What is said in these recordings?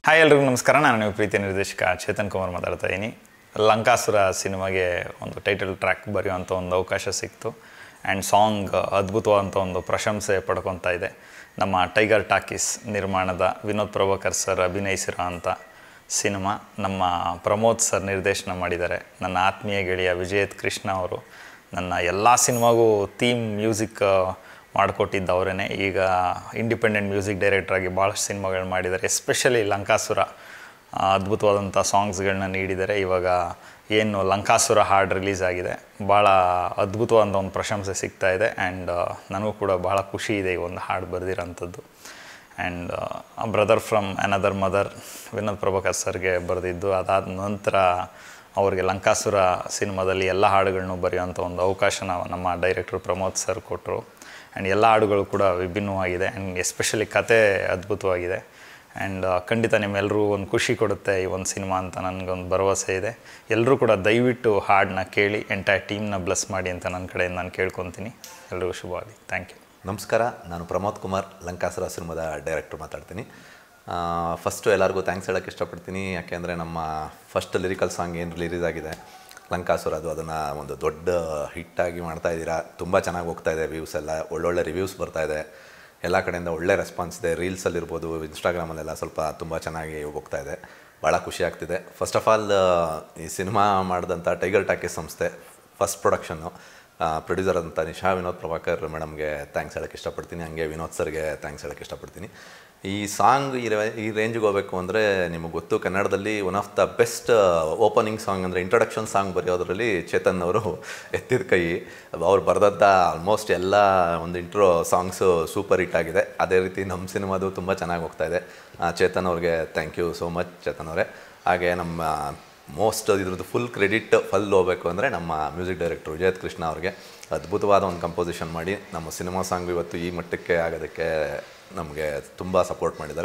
hi ಎಲ್ರಿಗೂ ನಮಸ್ಕಾರ ನಾನು ನೀವು ಪ್ರೀತಿ ನಿರ್ದೇಶಕ ಚೇತನ್ ಕುಮಾರ್ ಮಾತಾಡ್ತಾ ಇದ್ದೀನಿ ಲಂಕಾಸುರ ಸಿನಿಮಾಗೆ ಒಂದು ಟೈಟಲ್ ಟ್ರ್ಯಾಕ್ ಬರೆಯುವಂಥ ಒಂದು ಅವಕಾಶ ಸಿಕ್ತು ಆ್ಯಂಡ್ ಸಾಂಗ್ ಅದ್ಭುತವಾದಂಥ ಒಂದು ಪ್ರಶಂಸೆ ಪಡ್ಕೊತಾ ಇದೆ ನಮ್ಮ ಟೈಗರ್ ಟಾಕೀಸ್ ನಿರ್ಮಾಣದ ವಿನೋದ್ ಪ್ರಭಾಕರ್ ಸರ್ ಅಭಿನಯಿಸಿರೋ ಅಂಥ ಸಿನಿಮಾ ನಮ್ಮ ಪ್ರಮೋದ್ ಸರ್ ನಿರ್ದೇಶನ ಮಾಡಿದ್ದಾರೆ ನನ್ನ ಆತ್ಮೀಯ ಗೆಳೆಯ ವಿಜಯತ್ ಕೃಷ್ಣ ಅವರು ನನ್ನ ಎಲ್ಲ ಸಿನಿಮಾಗೂ ಥೀಮ್ ಮ್ಯೂಸಿಕ್ ಮಾಡಿಕೊಟ್ಟಿದ್ದವರೇ ಈಗ ಇಂಡಿಪೆಂಡೆಂಟ್ ಮ್ಯೂಸಿಕ್ ಡೈರೆಕ್ಟ್ರಾಗಿ ಭಾಳಷ್ಟು ಸಿನಿಮಾಗಳು ಮಾಡಿದ್ದಾರೆ ಎಸ್ಪೆಷಲಿ ಲಂಕಾಸುರ ಆ, ಅದ್ಭುತವಾದಂಥ ಸಾಂಗ್ಸ್ಗಳನ್ನ ನೀಡಿದ್ದಾರೆ ಇವಾಗ ಏನು ಲಂಕಾಸುರ ಹಾಡು ರಿಲೀಸ್ ಆಗಿದೆ ಭಾಳ ಅದ್ಭುತವಾದ ಒಂದು ಪ್ರಶಂಸೆ ಸಿಗ್ತಾ ಇದೆ ಆ್ಯಂಡ್ ನನಗೂ ಕೂಡ ಭಾಳ ಖುಷಿ ಇದೆ ಈ ಒಂದು ಹಾಡು ಬರೆದಿರೋಂಥದ್ದು and brother from another mother Vinod Prabhakar ಸರ್ಗೆ ಬರೆದಿದ್ದು ಅದಾದ ನಂತರ ಅವ್ರಿಗೆ ಲಂಕಾಸುರ ಸಿನಿಮಾದಲ್ಲಿ ಎಲ್ಲ ಹಾಡುಗಳನ್ನು ಬರೆಯುವಂಥ ಒಂದು ಅವಕಾಶನ ನಮ್ಮ ಡೈರೆಕ್ಟರ್ ಪ್ರಮೋದ್ ಸರ್ ಕೊಟ್ಟರು ಆ್ಯಂಡ್ ಎಲ್ಲ ಹಾಡುಗಳು ಕೂಡ ವಿಭಿನ್ನವಾಗಿದೆ ಆ್ಯಂಡ್ ಎಸ್ಪೆಷಲಿ ಕತೆ ಅದ್ಭುತವಾಗಿದೆ ಆ್ಯಂಡ್ ಖಂಡಿತ ನಿಮ್ಮೆಲ್ಲರೂ ಒಂದು ಖುಷಿ ಕೊಡುತ್ತೆ ಈ ಒಂದು ಸಿನಿಮಾ ಅಂತ ನನಗೊಂದು ಭರವಸೆ ಇದೆ ಎಲ್ಲರೂ ಕೂಡ ದಯವಿಟ್ಟು ಹಾಡನ್ನ ಕೇಳಿ ಎಂಟೈರ್ ಟೀಮ್ನ ಬ್ಲೆಸ್ ಮಾಡಿ ಅಂತ ನನ್ನ ಕಡೆಯಿಂದ ನಾನು ಕೇಳ್ಕೊತೀನಿ ಎಲ್ರಿಗೂ ಶುಭವಾಗಲಿ ಥ್ಯಾಂಕ್ ಯು ನಮಸ್ಕಾರ ನಾನು ಪ್ರಮೋದ್ ಕುಮಾರ್ ಲಂಕಾಸುರ ಸಿನಿಮಾದ ಡೈರೆಕ್ಟರ್ ಮಾತಾಡ್ತೀನಿ ಫಸ್ಟು ಎಲ್ಲರಿಗೂ ಥ್ಯಾಂಕ್ಸ್ ಹೇಳೋಕ್ಕೆ ಇಷ್ಟಪಡ್ತೀನಿ ಯಾಕೆಂದರೆ ನಮ್ಮ ಫಸ್ಟ್ ಲಿರಿಕಲ್ ಸಾಂಗ್ ಏನು ರಿಲೀಸ್ ಆಗಿದೆ ಲಂಕಾಸುರ ಅದು ಅದನ್ನು ಒಂದು ದೊಡ್ಡ ಹಿಟ್ಟಾಗಿ ಮಾಡ್ತಾ ಇದ್ದೀರಾ ತುಂಬ ಚೆನ್ನಾಗಿ ಹೋಗ್ತಾ ಇದೆ ವ್ಯೂಸ್ ಎಲ್ಲ ಒಳ್ಳೊಳ್ಳೆ ರಿವ್ಯೂಸ್ ಬರ್ತಾ ಇದೆ ಎಲ್ಲ ಕಡೆಯಿಂದ ಒಳ್ಳೆ ರೆಸ್ಪಾನ್ಸ್ ಇದೆ ರೀಲ್ಸಲ್ಲಿರ್ಬೋದು ಇನ್ಸ್ಟಾಗ್ರಾಮಲ್ಲೆಲ್ಲ ಸ್ವಲ್ಪ ತುಂಬ ಚೆನ್ನಾಗಿ ಹೋಗ್ತಾ ಇದೆ ಭಾಳ ಖುಷಿ ಆಗ್ತಿದೆ ಫಸ್ಟ್ ಆಫ್ ಆಲ್ ಈ ಸಿನಿಮಾ ಮಾಡಿದಂಥ ಟೈಗರ್ ಟಾಕೀಸ್ ಸಂಸ್ಥೆ ಫಸ್ಟ್ ಪ್ರೊಡಕ್ಷನ್ನು ಪ್ರೊಡ್ಯೂಸರ್ ಅಂತ ನಿಶಾ ವಿನೋದ್ ಪ್ರಭಾಕರ್ ಮೇಡಮ್ಗೆ ಥ್ಯಾಂಕ್ಸ್ ಹೇಳೋಕ್ಕೆ ಇಷ್ಟಪಡ್ತೀನಿ ಹಂಗೆ ವಿನೋದ್ ಸರ್ಗೆ ಥ್ಯಾಂಕ್ಸ್ ಹೇಳೋಕ್ಕೆ ಇಷ್ಟಪಡ್ತೀನಿ ಈ ಸಾಂಗ್ ಈ ರೇ- ಈ ರೇಂಜ್ಗೆ ಹೋಗಬೇಕು ಅಂದರೆ ನಿಮಗೆ ಗೊತ್ತು ಕನ್ನಡದಲ್ಲಿ one of the best opening song ಅಂದರೆ ಇಂಟ್ರೊಡಕ್ಷನ್ ಸಾಂಗ್ ಬರೆಯೋದ್ರಲ್ಲಿ ಚೇತನ್ ಅವರು ಎತ್ತಿದ ಕೈ ಅವ್ರು ಬರೆದಂಥ ಆಲ್ಮೋಸ್ಟ್ ಎಲ್ಲ ಒಂದು ಇಂಟ್ರೋ ಸಾಂಗ್ಸು ಸೂಪರ್ ಹಿಟ್ ಆಗಿದೆ ಅದೇ ರೀತಿ ನಮ್ಮ ಸಿನಿಮಾದು ತುಂಬ ಚೆನ್ನಾಗಿ ಹೋಗ್ತಾ ಇದೆ ಆ, ಚೇತನ್ ಅವ್ರಿಗೆ thank you so much Chetan ಅವರೇ ಹಾಗೆ ನಮ್ಮ ಮೋಸ್ಟ್ ಇದ್ರದ್ದು ಫುಲ್ ಕ್ರೆಡಿಟ್ ಫಲ್ ಹೋಗಬೇಕು ಅಂದರೆ ನಮ್ಮ ಮ್ಯೂಸಿಕ್ ಡೈರೆಕ್ಟರ್ ವಿಜಯತ್ ಕೃಷ್ಣ ಅವ್ರಿಗೆ ಅದ್ಭುತವಾದ ಒಂದು ಕಂಪೋಸಿಷನ್ ಮಾಡಿ ನಮ್ಮ ಸಿನಿಮಾ ಸಾಂಗ್ ಇವತ್ತು ಈ ಮಟ್ಟಕ್ಕೆ ಆಗೋದಕ್ಕೆ ನಮಗೆ ತುಂಬ ಸಪೋರ್ಟ್ ಮಾಡಿದ್ದಾರೆ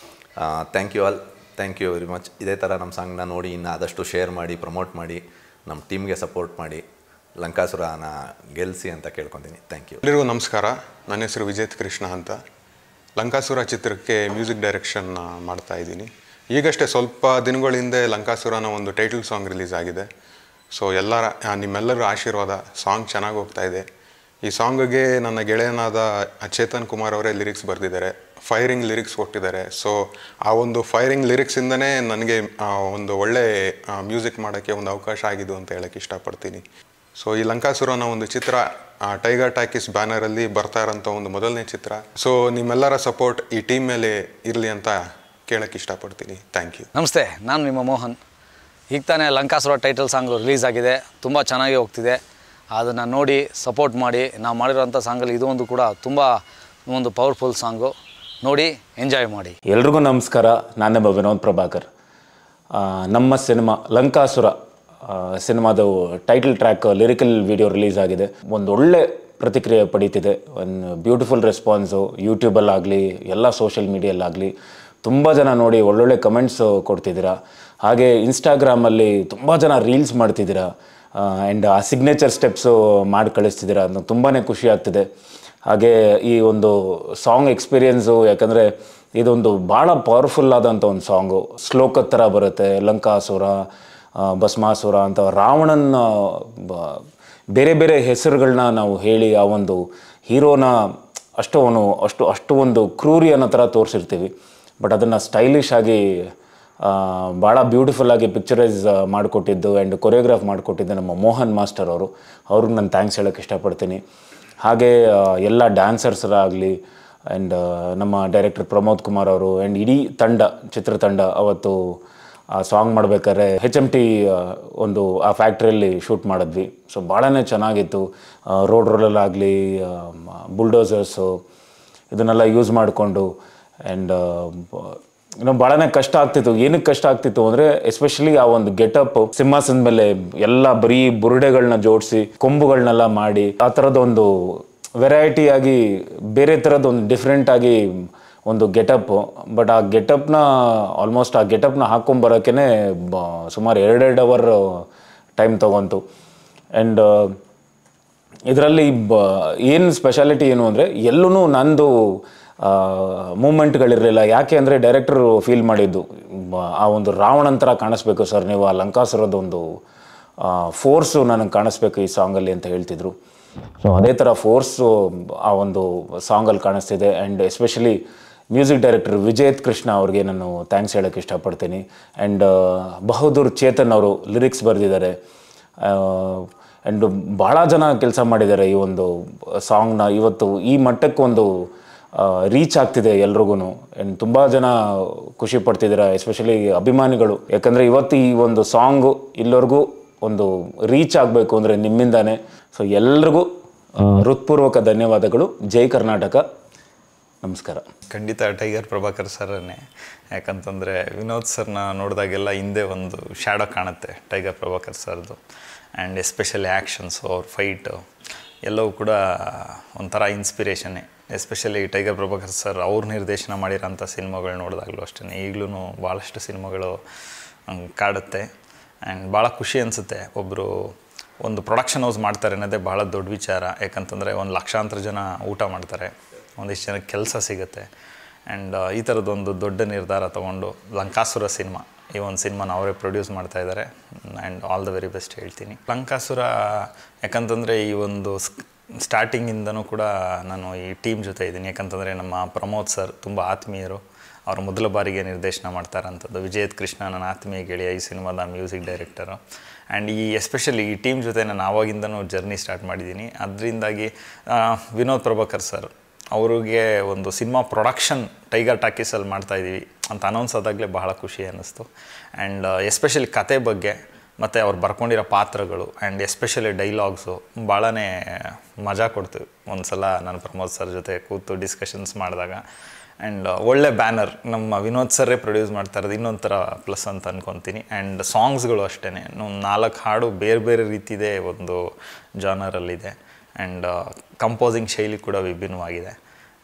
thank you all thank you very much ಇದೇ ಥರ ನಮ್ಮ ಸಾಂಗ್ನ ನೋಡಿ ಇನ್ನು ಆದಷ್ಟು ಶೇರ್ ಮಾಡಿ ಪ್ರಮೋಟ್ ಮಾಡಿ ನಮ್ಮ ಟೀಮ್ಗೆ ಸಪೋರ್ಟ್ ಮಾಡಿ ಲಂಕಾಸುರನ ಗೆಲ್ಲಿಸಿ ಅಂತ ಕೇಳ್ಕೊತೀನಿ ಥ್ಯಾಂಕ್ ಯು ಎಲ್ಲರಿಗೂ ನಮಸ್ಕಾರ ನನ್ನ ಹೆಸರು ವಿಜೇತ್ ಕೃಷ್ಣ ಅಂತ ಲಂಕಾಸುರ ಚಿತ್ರಕ್ಕೆ ಮ್ಯೂಸಿಕ್ ಡೈರೆಕ್ಷನ್ ಮಾಡ್ತಾ ಇದ್ದೀನಿ ಈಗಷ್ಟೇ ಸ್ವಲ್ಪ ದಿನಗಳ ಹಿಂದೆ ಲಂಕಾಸುರನ ಒಂದು ಟೈಟಲ್ ಸಾಂಗ್ ರಿಲೀಸ್ ಆಗಿದೆ ಸೊ ಎಲ್ಲರ ಆ, ನಿಮ್ಮೆಲ್ಲರ ಆಶೀರ್ವಾದ ಸಾಂಗ್ ಚೆನ್ನಾಗಿ ಹೋಗ್ತಾ ಇದೆ ಈ ಸಾಂಗ್ಗೆ ನನ್ನ ಗೆಳೆಯನಾದ ಚೇತನ್ ಕುಮಾರ್ ಅವರೇ ಲಿರಿಕ್ಸ್ ಬರೆದಿದ್ದಾರೆ ಫೈರಿಂಗ್ ಲಿರಿಕ್ಸ್ ಕೊಟ್ಟಿದ್ದಾರೆ ಸೊ ಆ ಒಂದು ಫೈರಿಂಗ್ ಲಿರಿಕ್ಸಿಂದನೇ ನನಗೆ ಆ, ಒಂದು ಒಳ್ಳೆ ಮ್ಯೂಸಿಕ್ ಮಾಡೋಕ್ಕೆ ಒಂದು ಅವಕಾಶ ಆಗಿದ್ದು ಅಂತ ಹೇಳಕ್ಕೆ ಇಷ್ಟಪಡ್ತೀನಿ ಸೊ ಈ ಲಂಕಾಸುರನ ಒಂದು ಚಿತ್ರ ಆ, ಟೈಗರ್ ಟಾಕೀಸ್ ಬ್ಯಾನರಲ್ಲಿ ಬರ್ತಾ ಇರೋಂಥ ಒಂದು ಮೊದಲನೇ ಚಿತ್ರ ಸೊ ನಿಮ್ಮೆಲ್ಲರ ಸಪೋರ್ಟ್ ಈ ಟೀಮ್ ಮೇಲೆ ಇರಲಿ ಅಂತ ಕೇಳಕ್ಕೆ ಇಷ್ಟಪಡ್ತೀನಿ ಥ್ಯಾಂಕ್ ಯು ನಮಸ್ತೆ ನಾನು ನಿಮ್ಮ ಮೋಹನ್ ಈಗ ತಾನೇ ಲಂಕಾಸುರ ಟೈಟಲ್ ಸಾಂಗು ರಿಲೀಸ್ ಆಗಿದೆ ತುಂಬ ಚೆನ್ನಾಗಿ ಹೋಗ್ತಿದೆ ಅದನ್ನು ನೋಡಿ ಸಪೋರ್ಟ್ ಮಾಡಿ ನಾವು ಮಾಡಿರೋಂಥ ಸಾಂಗಲ್ಲಿ ಇದು ಒಂದು ಕೂಡ ತುಂಬ ಒಂದು ಪವರ್ಫುಲ್ ಸಾಂಗು ನೋಡಿ ಎಂಜಾಯ್ ಮಾಡಿ ಎಲ್ರಿಗೂ ನಮಸ್ಕಾರ ನಾನೊಬ್ಬ ವಿನೋದ್ ಪ್ರಭಾಕರ್ ಆ, ನಮ್ಮ ಸಿನಿಮಾ ಲಂಕಾಸುರ ಆ, ಸಿನಿಮಾದ title track lyrical video release ಆಗಿದೆ ಒಂದು ಒಳ್ಳೆ ಪ್ರತಿಕ್ರಿಯೆ ಪಡೀತಿದೆ ಒಂದು ಬ್ಯೂಟಿಫುಲ್ ರೆಸ್ಪಾನ್ಸು ಯೂಟ್ಯೂಬಲ್ಲಾಗಲಿ ಎಲ್ಲ ಸೋಷಿಯಲ್ ಮೀಡಿಯಲ್ಲಾಗಲಿ ತುಂಬ ಜನ ನೋಡಿ ಒಳ್ಳೊಳ್ಳೆ ಕಮೆಂಟ್ಸ್ ಕೊಡ್ತಿದ್ದೀರಾ ಹಾಗೆ ಇನ್ಸ್ಟಾಗ್ರಾಮಲ್ಲಿ ತುಂಬ ಜನ ರೀಲ್ಸ್ ಮಾಡ್ತಿದ್ದೀರಾ ಆ್ಯಂಡ್ ಆ ಸಿಗ್ನೇಚರ್ ಸ್ಟೆಪ್ಸು ಮಾಡಿ ಕಳಿಸ್ತಿದ್ದೀರಾ ಅದು ತುಂಬಾ ಖುಷಿ ಆಗ್ತಿದೆ ಹಾಗೆ ಈ ಒಂದು ಸಾಂಗ್ ಎಕ್ಸ್ಪೀರಿಯನ್ಸು ಯಾಕಂದರೆ ಇದೊಂದು ಭಾಳ ಪವರ್ಫುಲ್ ಆದಂಥ ಒಂದು ಸಾಂಗು ಶ್ಲೋಕದ ಥರ ಬರುತ್ತೆ ಲಂಕಾಸುರ ಆ, ಭಸ್ಮಾಸುರ ಅಂತ ರಾವಣನ ಬ- ಬೇರೆ ಬೇರೆ ಹೆಸರುಗಳನ್ನ ನಾವು ಹೇಳಿ ಆ ಒಂದು ಹೀರೋನ ಅಷ್ಟು ಅವನು ಅಷ್ಟು ಅಷ್ಟು ಒಂದು ಕ್ರೂರಿ ಅನ್ನೋ ಥರ ತೋರಿಸಿರ್ತೀವಿ ಬಟ್ ಅದನ್ನು ಸ್ಟೈಲಿಶ್ ಆಗಿ ಭಾಳ ಬ್ಯೂಟಿಫುಲ್ ಆಗಿ ಪಿಕ್ಚರೈಸ್ ಮಾಡಿಕೊಟ್ಟಿದ್ದು ಆ್ಯಂಡ್ ಕೊರಿಯೋಗ್ರಾಫ್ ಮಾಡಿಕೊಟ್ಟಿದ್ದು ನಮ್ಮ ಮೋಹನ್ ಮಾಸ್ಟರ್ ಅವರು ಅವ್ರಿಗೆ ನಾನು ಥ್ಯಾಂಕ್ಸ್ ಹೇಳೋಕ್ಕೆ ಇಷ್ಟಪಡ್ತೀನಿ ಹಾಗೆ ಆ, ಎಲ್ಲ ಡ್ಯಾನ್ಸರ್ಸರಾಗಲಿ ಆ್ಯಂಡ್ ನಮ್ಮ ಡೈರೆಕ್ಟರ್ ಪ್ರಮೋದ್ ಕುಮಾರ್ ಅವರು ಆ್ಯಂಡ್ ಇಡೀ ತಂಡ ಚಿತ್ರತಂಡ ಅವತ್ತು ಆ ಸಾಂಗ್ ಮಾಡ್ಬೇಕಾದ್ರೆ ಹೆಚ್ ಎಮ್ ಟಿ ಒಂದು ಆ ಫ್ಯಾಕ್ಟ್ರಿಯಲ್ಲಿ ಶೂಟ್ ಮಾಡಿದ್ವಿ ಸೊ ಭಾಳನೇ ಚೆನ್ನಾಗಿತ್ತು ರೋಡ್ ರೋಲಲ್ಲಾಗಲಿ ಬುಲ್ಡೋಸರ್ಸು ಇದನ್ನೆಲ್ಲ ಯೂಸ್ ಮಾಡಿಕೊಂಡು ಆ್ಯಂಡ್ ಇನ್ನೂ ಭಾಳನೇ ಕಷ್ಟ ಆಗ್ತಿತ್ತು ಏನಕ್ಕೆ ಕಷ್ಟ ಆಗ್ತಿತ್ತು ಅಂದರೆ ಎಸ್ಪೆಷಲಿ ಆ ಒಂದು ಗೆಟಪ್ ಸಿಂಹಾಸನದ ಮೇಲೆ ಎಲ್ಲ ಬರೀ ಬುರುಡೆಗಳನ್ನ ಜೋಡಿಸಿ ಕೊಂಬುಗಳನ್ನೆಲ್ಲ ಮಾಡಿ ಆ ಥರದೊಂದು ವೆರೈಟಿ ಆಗಿ ಬೇರೆ ಥರದ್ದು ಒಂದು ಡಿಫ್ರೆಂಟ್ ಆಗಿ ಒಂದು ಗೆಟಪ್ ಬಟ್ ಆ ಗೆಟಪ್ನ ಆಲ್ಮೋಸ್ಟ್ ಆ ಗೆಟಪ್ನ ಹಾಕ್ಕೊಂಬರೋಕ್ಕೆ ಸುಮಾರು ಎರಡೆರಡು ಅವರ್ ಟೈಮ್ ತೊಗೊಂತು ಆ್ಯಂಡ್ ಇದರಲ್ಲಿ ಬ ಏನು ಸ್ಪೆಷಾಲಿಟಿ ಏನು ಅಂದರೆ ಎಲ್ಲೂ ನಂದು ಮೂಮೆಂಟ್ಗಳಿರಲಿಲ್ಲ ಯಾಕೆ ಅಂದರೆ ಡೈರೆಕ್ಟರು ಫೀಲ್ ಮಾಡಿದ್ದು ಮ- ಆ ಒಂದು ರಾವಣನ್ ಥರ ಕಾಣಿಸ್ಬೇಕು ಸರ್ ನೀವು ಆ ಲಂಕಾಸುರದ ಒಂದು ಫೋರ್ಸು ನನಗೆ ಕಾಣಿಸ್ಬೇಕು ಈ ಸಾಂಗಲ್ಲಿ ಅಂತ ಹೇಳ್ತಿದ್ರು ಸೊ ಅದೇ ಥರ ಫೋರ್ಸು ಆ ಒಂದು ಸಾಂಗಲ್ಲಿ ಕಾಣಿಸ್ತಿದೆ and especially music director Vijayath Krishna ಅವ್ರಿಗೆ ನಾನು ಥ್ಯಾಂಕ್ಸ್ ಹೇಳೋಕ್ಕೆ ಇಷ್ಟಪಡ್ತೀನಿ ಆ್ಯಂಡ್ ಬಹದ್ದೂರ್ ಚೇತನ್ ಅವರು ಲಿರಿಕ್ಸ್ ಬರೆದಿದ್ದಾರೆ ಆ್ಯಂಡ್ ಭಾಳ ಜನ ಕೆಲಸ ಮಾಡಿದ್ದಾರೆ ಈ ಒಂದು ಸಾಂಗ್ನ ಇವತ್ತು ಈ ಮಟ್ಟಕ್ಕೆ ಒಂದು ರೀಚ್ ಆಗ್ತಿದೆ ಎಲ್ರಿಗೂ ಆ್ಯಂಡ್ ತುಂಬ ಜನ ಖುಷಿ ಪಡ್ತಿದ್ದಾರೆ ಎಸ್ಪೆಷಲಿ ಅಭಿಮಾನಿಗಳು ಯಾಕಂದರೆ ಇವತ್ತು ಈ ಒಂದು ಸಾಂಗು ಇಲ್ಲವರೆಗೂ ಒಂದು ರೀಚ್ ಆಗಬೇಕು ಅಂದರೆ ನಿಮ್ಮಿಂದಾನೇ ಸೊ ಎಲ್ರಿಗೂ ಆ, ಹೃತ್ಪೂರ್ವಕ ಧನ್ಯವಾದಗಳು ಜೈ ಕರ್ನಾಟಕ ನಮಸ್ಕಾರ ಖಂಡಿತ ಟೈಗರ್ ಪ್ರಭಾಕರ್ ಸರ್ನೇ ಯಾಕಂತಂದರೆ ವಿನೋದ್ ಸರ್ನ ನೋಡಿದಾಗೆಲ್ಲ ಹಿಂದೆ ಒಂದು ಶ್ಯಾಡೋ ಕಾಣುತ್ತೆ ಟೈಗರ್ ಪ್ರಭಾಕರ್ ಸರ್ದು ಆ್ಯಂಡ್ ಎಸ್ಪೆಷಲಿ ಆ್ಯಕ್ಷನ್ಸು ಅವ್ರ ಫೈಟು ಎಲ್ಲವೂ ಕೂಡ ಒಂಥರ ಇನ್ಸ್ಪಿರೇಷನ್ನೇ ಎಸ್ಪೆಷಲಿ ಟೈಗರ್ ಪ್ರಭಾಕರ್ ಸರ್ ಅವ್ರು ನಿರ್ದೇಶನ ಮಾಡಿರೋಂಥ ಸಿನಿಮಾಗಳು ನೋಡಿದಾಗಲೂ ಅಷ್ಟೇ ಈಗಲೂ ಭಾಳಷ್ಟು ಸಿನಿಮಾಗಳು ಹಂಗ್ ಕಾಡುತ್ತೆ ಆ್ಯಂಡ್ ಭಾಳ ಖುಷಿ ಅನಿಸುತ್ತೆ ಒಬ್ಬರು ಒಂದು ಪ್ರೊಡಕ್ಷನ್ ಹೌಸ್ ಮಾಡ್ತಾರೆ ಅನ್ನೋದೇ ಭಾಳ ದೊಡ್ಡ ವಿಚಾರ ಯಾಕಂತಂದರೆ ಒಂದು ಲಕ್ಷಾಂತರ ಜನ ಊಟ ಮಾಡ್ತಾರೆ ಒಂದಿಷ್ಟು ಜನಕ್ಕೆ ಕೆಲಸ ಸಿಗುತ್ತೆ ಆ್ಯಂಡ್ ಈ ಥರದ್ದೊಂದು ದೊಡ್ಡ ನಿರ್ಧಾರ ತೊಗೊಂಡು ಲಂಕಾಸುರ ಸಿನಿಮಾ ಈ ಒಂದು ಸಿನಿಮಾನ ಅವರೇ ಪ್ರೊಡ್ಯೂಸ್ ಮಾಡ್ತಾ ಇದ್ದಾರೆ and all the very best ಹೇಳ್ತೀನಿ ಲಂಕಾಸುರ ಯಾಕಂತಂದರೆ ಈ ಒಂದು ಸ್ಟಾರ್ಟಿಂಗಿಂದನೂ ಕೂಡ ನಾನು ಈ ಟೀಮ್ ಜೊತೆ ಇದ್ದೀನಿ ಯಾಕಂತಂದರೆ ನಮ್ಮ ಪ್ರಮೋದ್ ಸರ್ ತುಂಬ ಆತ್ಮೀಯರು ಅವರು ಮೊದಲ ಬಾರಿಗೆ ನಿರ್ದೇಶನ ಮಾಡ್ತಾರಂಥದ್ದು ವಿಜಯತ್ ಕೃಷ್ಣ ನನ್ನ ಆತ್ಮೀಯ ಗೆಳೆಯ ಈ ಸಿನಿಮಾದ ಮ್ಯೂಸಿಕ್ ಡೈರೆಕ್ಟರು ಆ್ಯಂಡ್ ಈ ಎಸ್ಪೆಷಲಿ ಈ ಟೀಮ್ ಜೊತೆ ನಾನು ಆವಾಗಿಂದನೂ ಜರ್ನಿ ಸ್ಟಾರ್ಟ್ ಮಾಡಿದ್ದೀನಿ ಅದರಿಂದಾಗಿ ವಿನೋದ್ ಪ್ರಭಾಕರ್ ಸರ್ ಅವ್ರಿಗೆ ಒಂದು ಸಿನಿಮಾ ಪ್ರೊಡಕ್ಷನ್ ಟೈಗರ್ ಟಾಕೀಸಲ್ಲಿ ಮಾಡ್ತಾಯಿದ್ದೀವಿ ಅಂತ ಅನೌನ್ಸ್ ಆದಾಗಲೇ ಬಹಳ ಖುಷಿ ಅನ್ನಿಸ್ತು ಆ್ಯಂಡ್ ಎಸ್ಪೆಷಲಿ ಕತೆ ಬಗ್ಗೆ ಮತ್ತು ಅವ್ರು ಬರ್ಕೊಂಡಿರೋ ಪಾತ್ರಗಳು ಆ್ಯಂಡ್ ಎಸ್ಪೆಷಲಿ ಡೈಲಾಗ್ಸು ಭಾಳನೇ ಮಜಾ ಕೊಡ್ತೀವಿ ಒಂದು ಸಲ ನಾನು ಪ್ರಮೋದ್ ಸರ್ ಜೊತೆ ಕೂತು ಡಿಸ್ಕಷನ್ಸ್ ಮಾಡಿದಾಗ ಆ್ಯಂಡ್ ಒಳ್ಳೆ ಬ್ಯಾನರ್ ನಮ್ಮ ವಿನೋದ್ ಸರ್ರೇ ಪ್ರೊಡ್ಯೂಸ್ ಮಾಡ್ತಾ ಇರೋದು ಇನ್ನೊಂಥರ ಪ್ಲಸ್ ಅಂತ ಅನ್ಕೊತೀನಿ ಆ್ಯಂಡ್ ಸಾಂಗ್ಸ್ಗಳು ಅಷ್ಟೇ ನಾಲ್ಕು ಹಾಡು ಬೇರೆ ಬೇರೆ ರೀತಿದೇ ಒಂದು ಜಾನರಲ್ಲಿದೆ ಆ್ಯಂಡ್ ಕಂಪೋಸಿಂಗ್ ಶೈಲಿ ಕೂಡ ವಿಭಿನ್ನವಾಗಿದೆ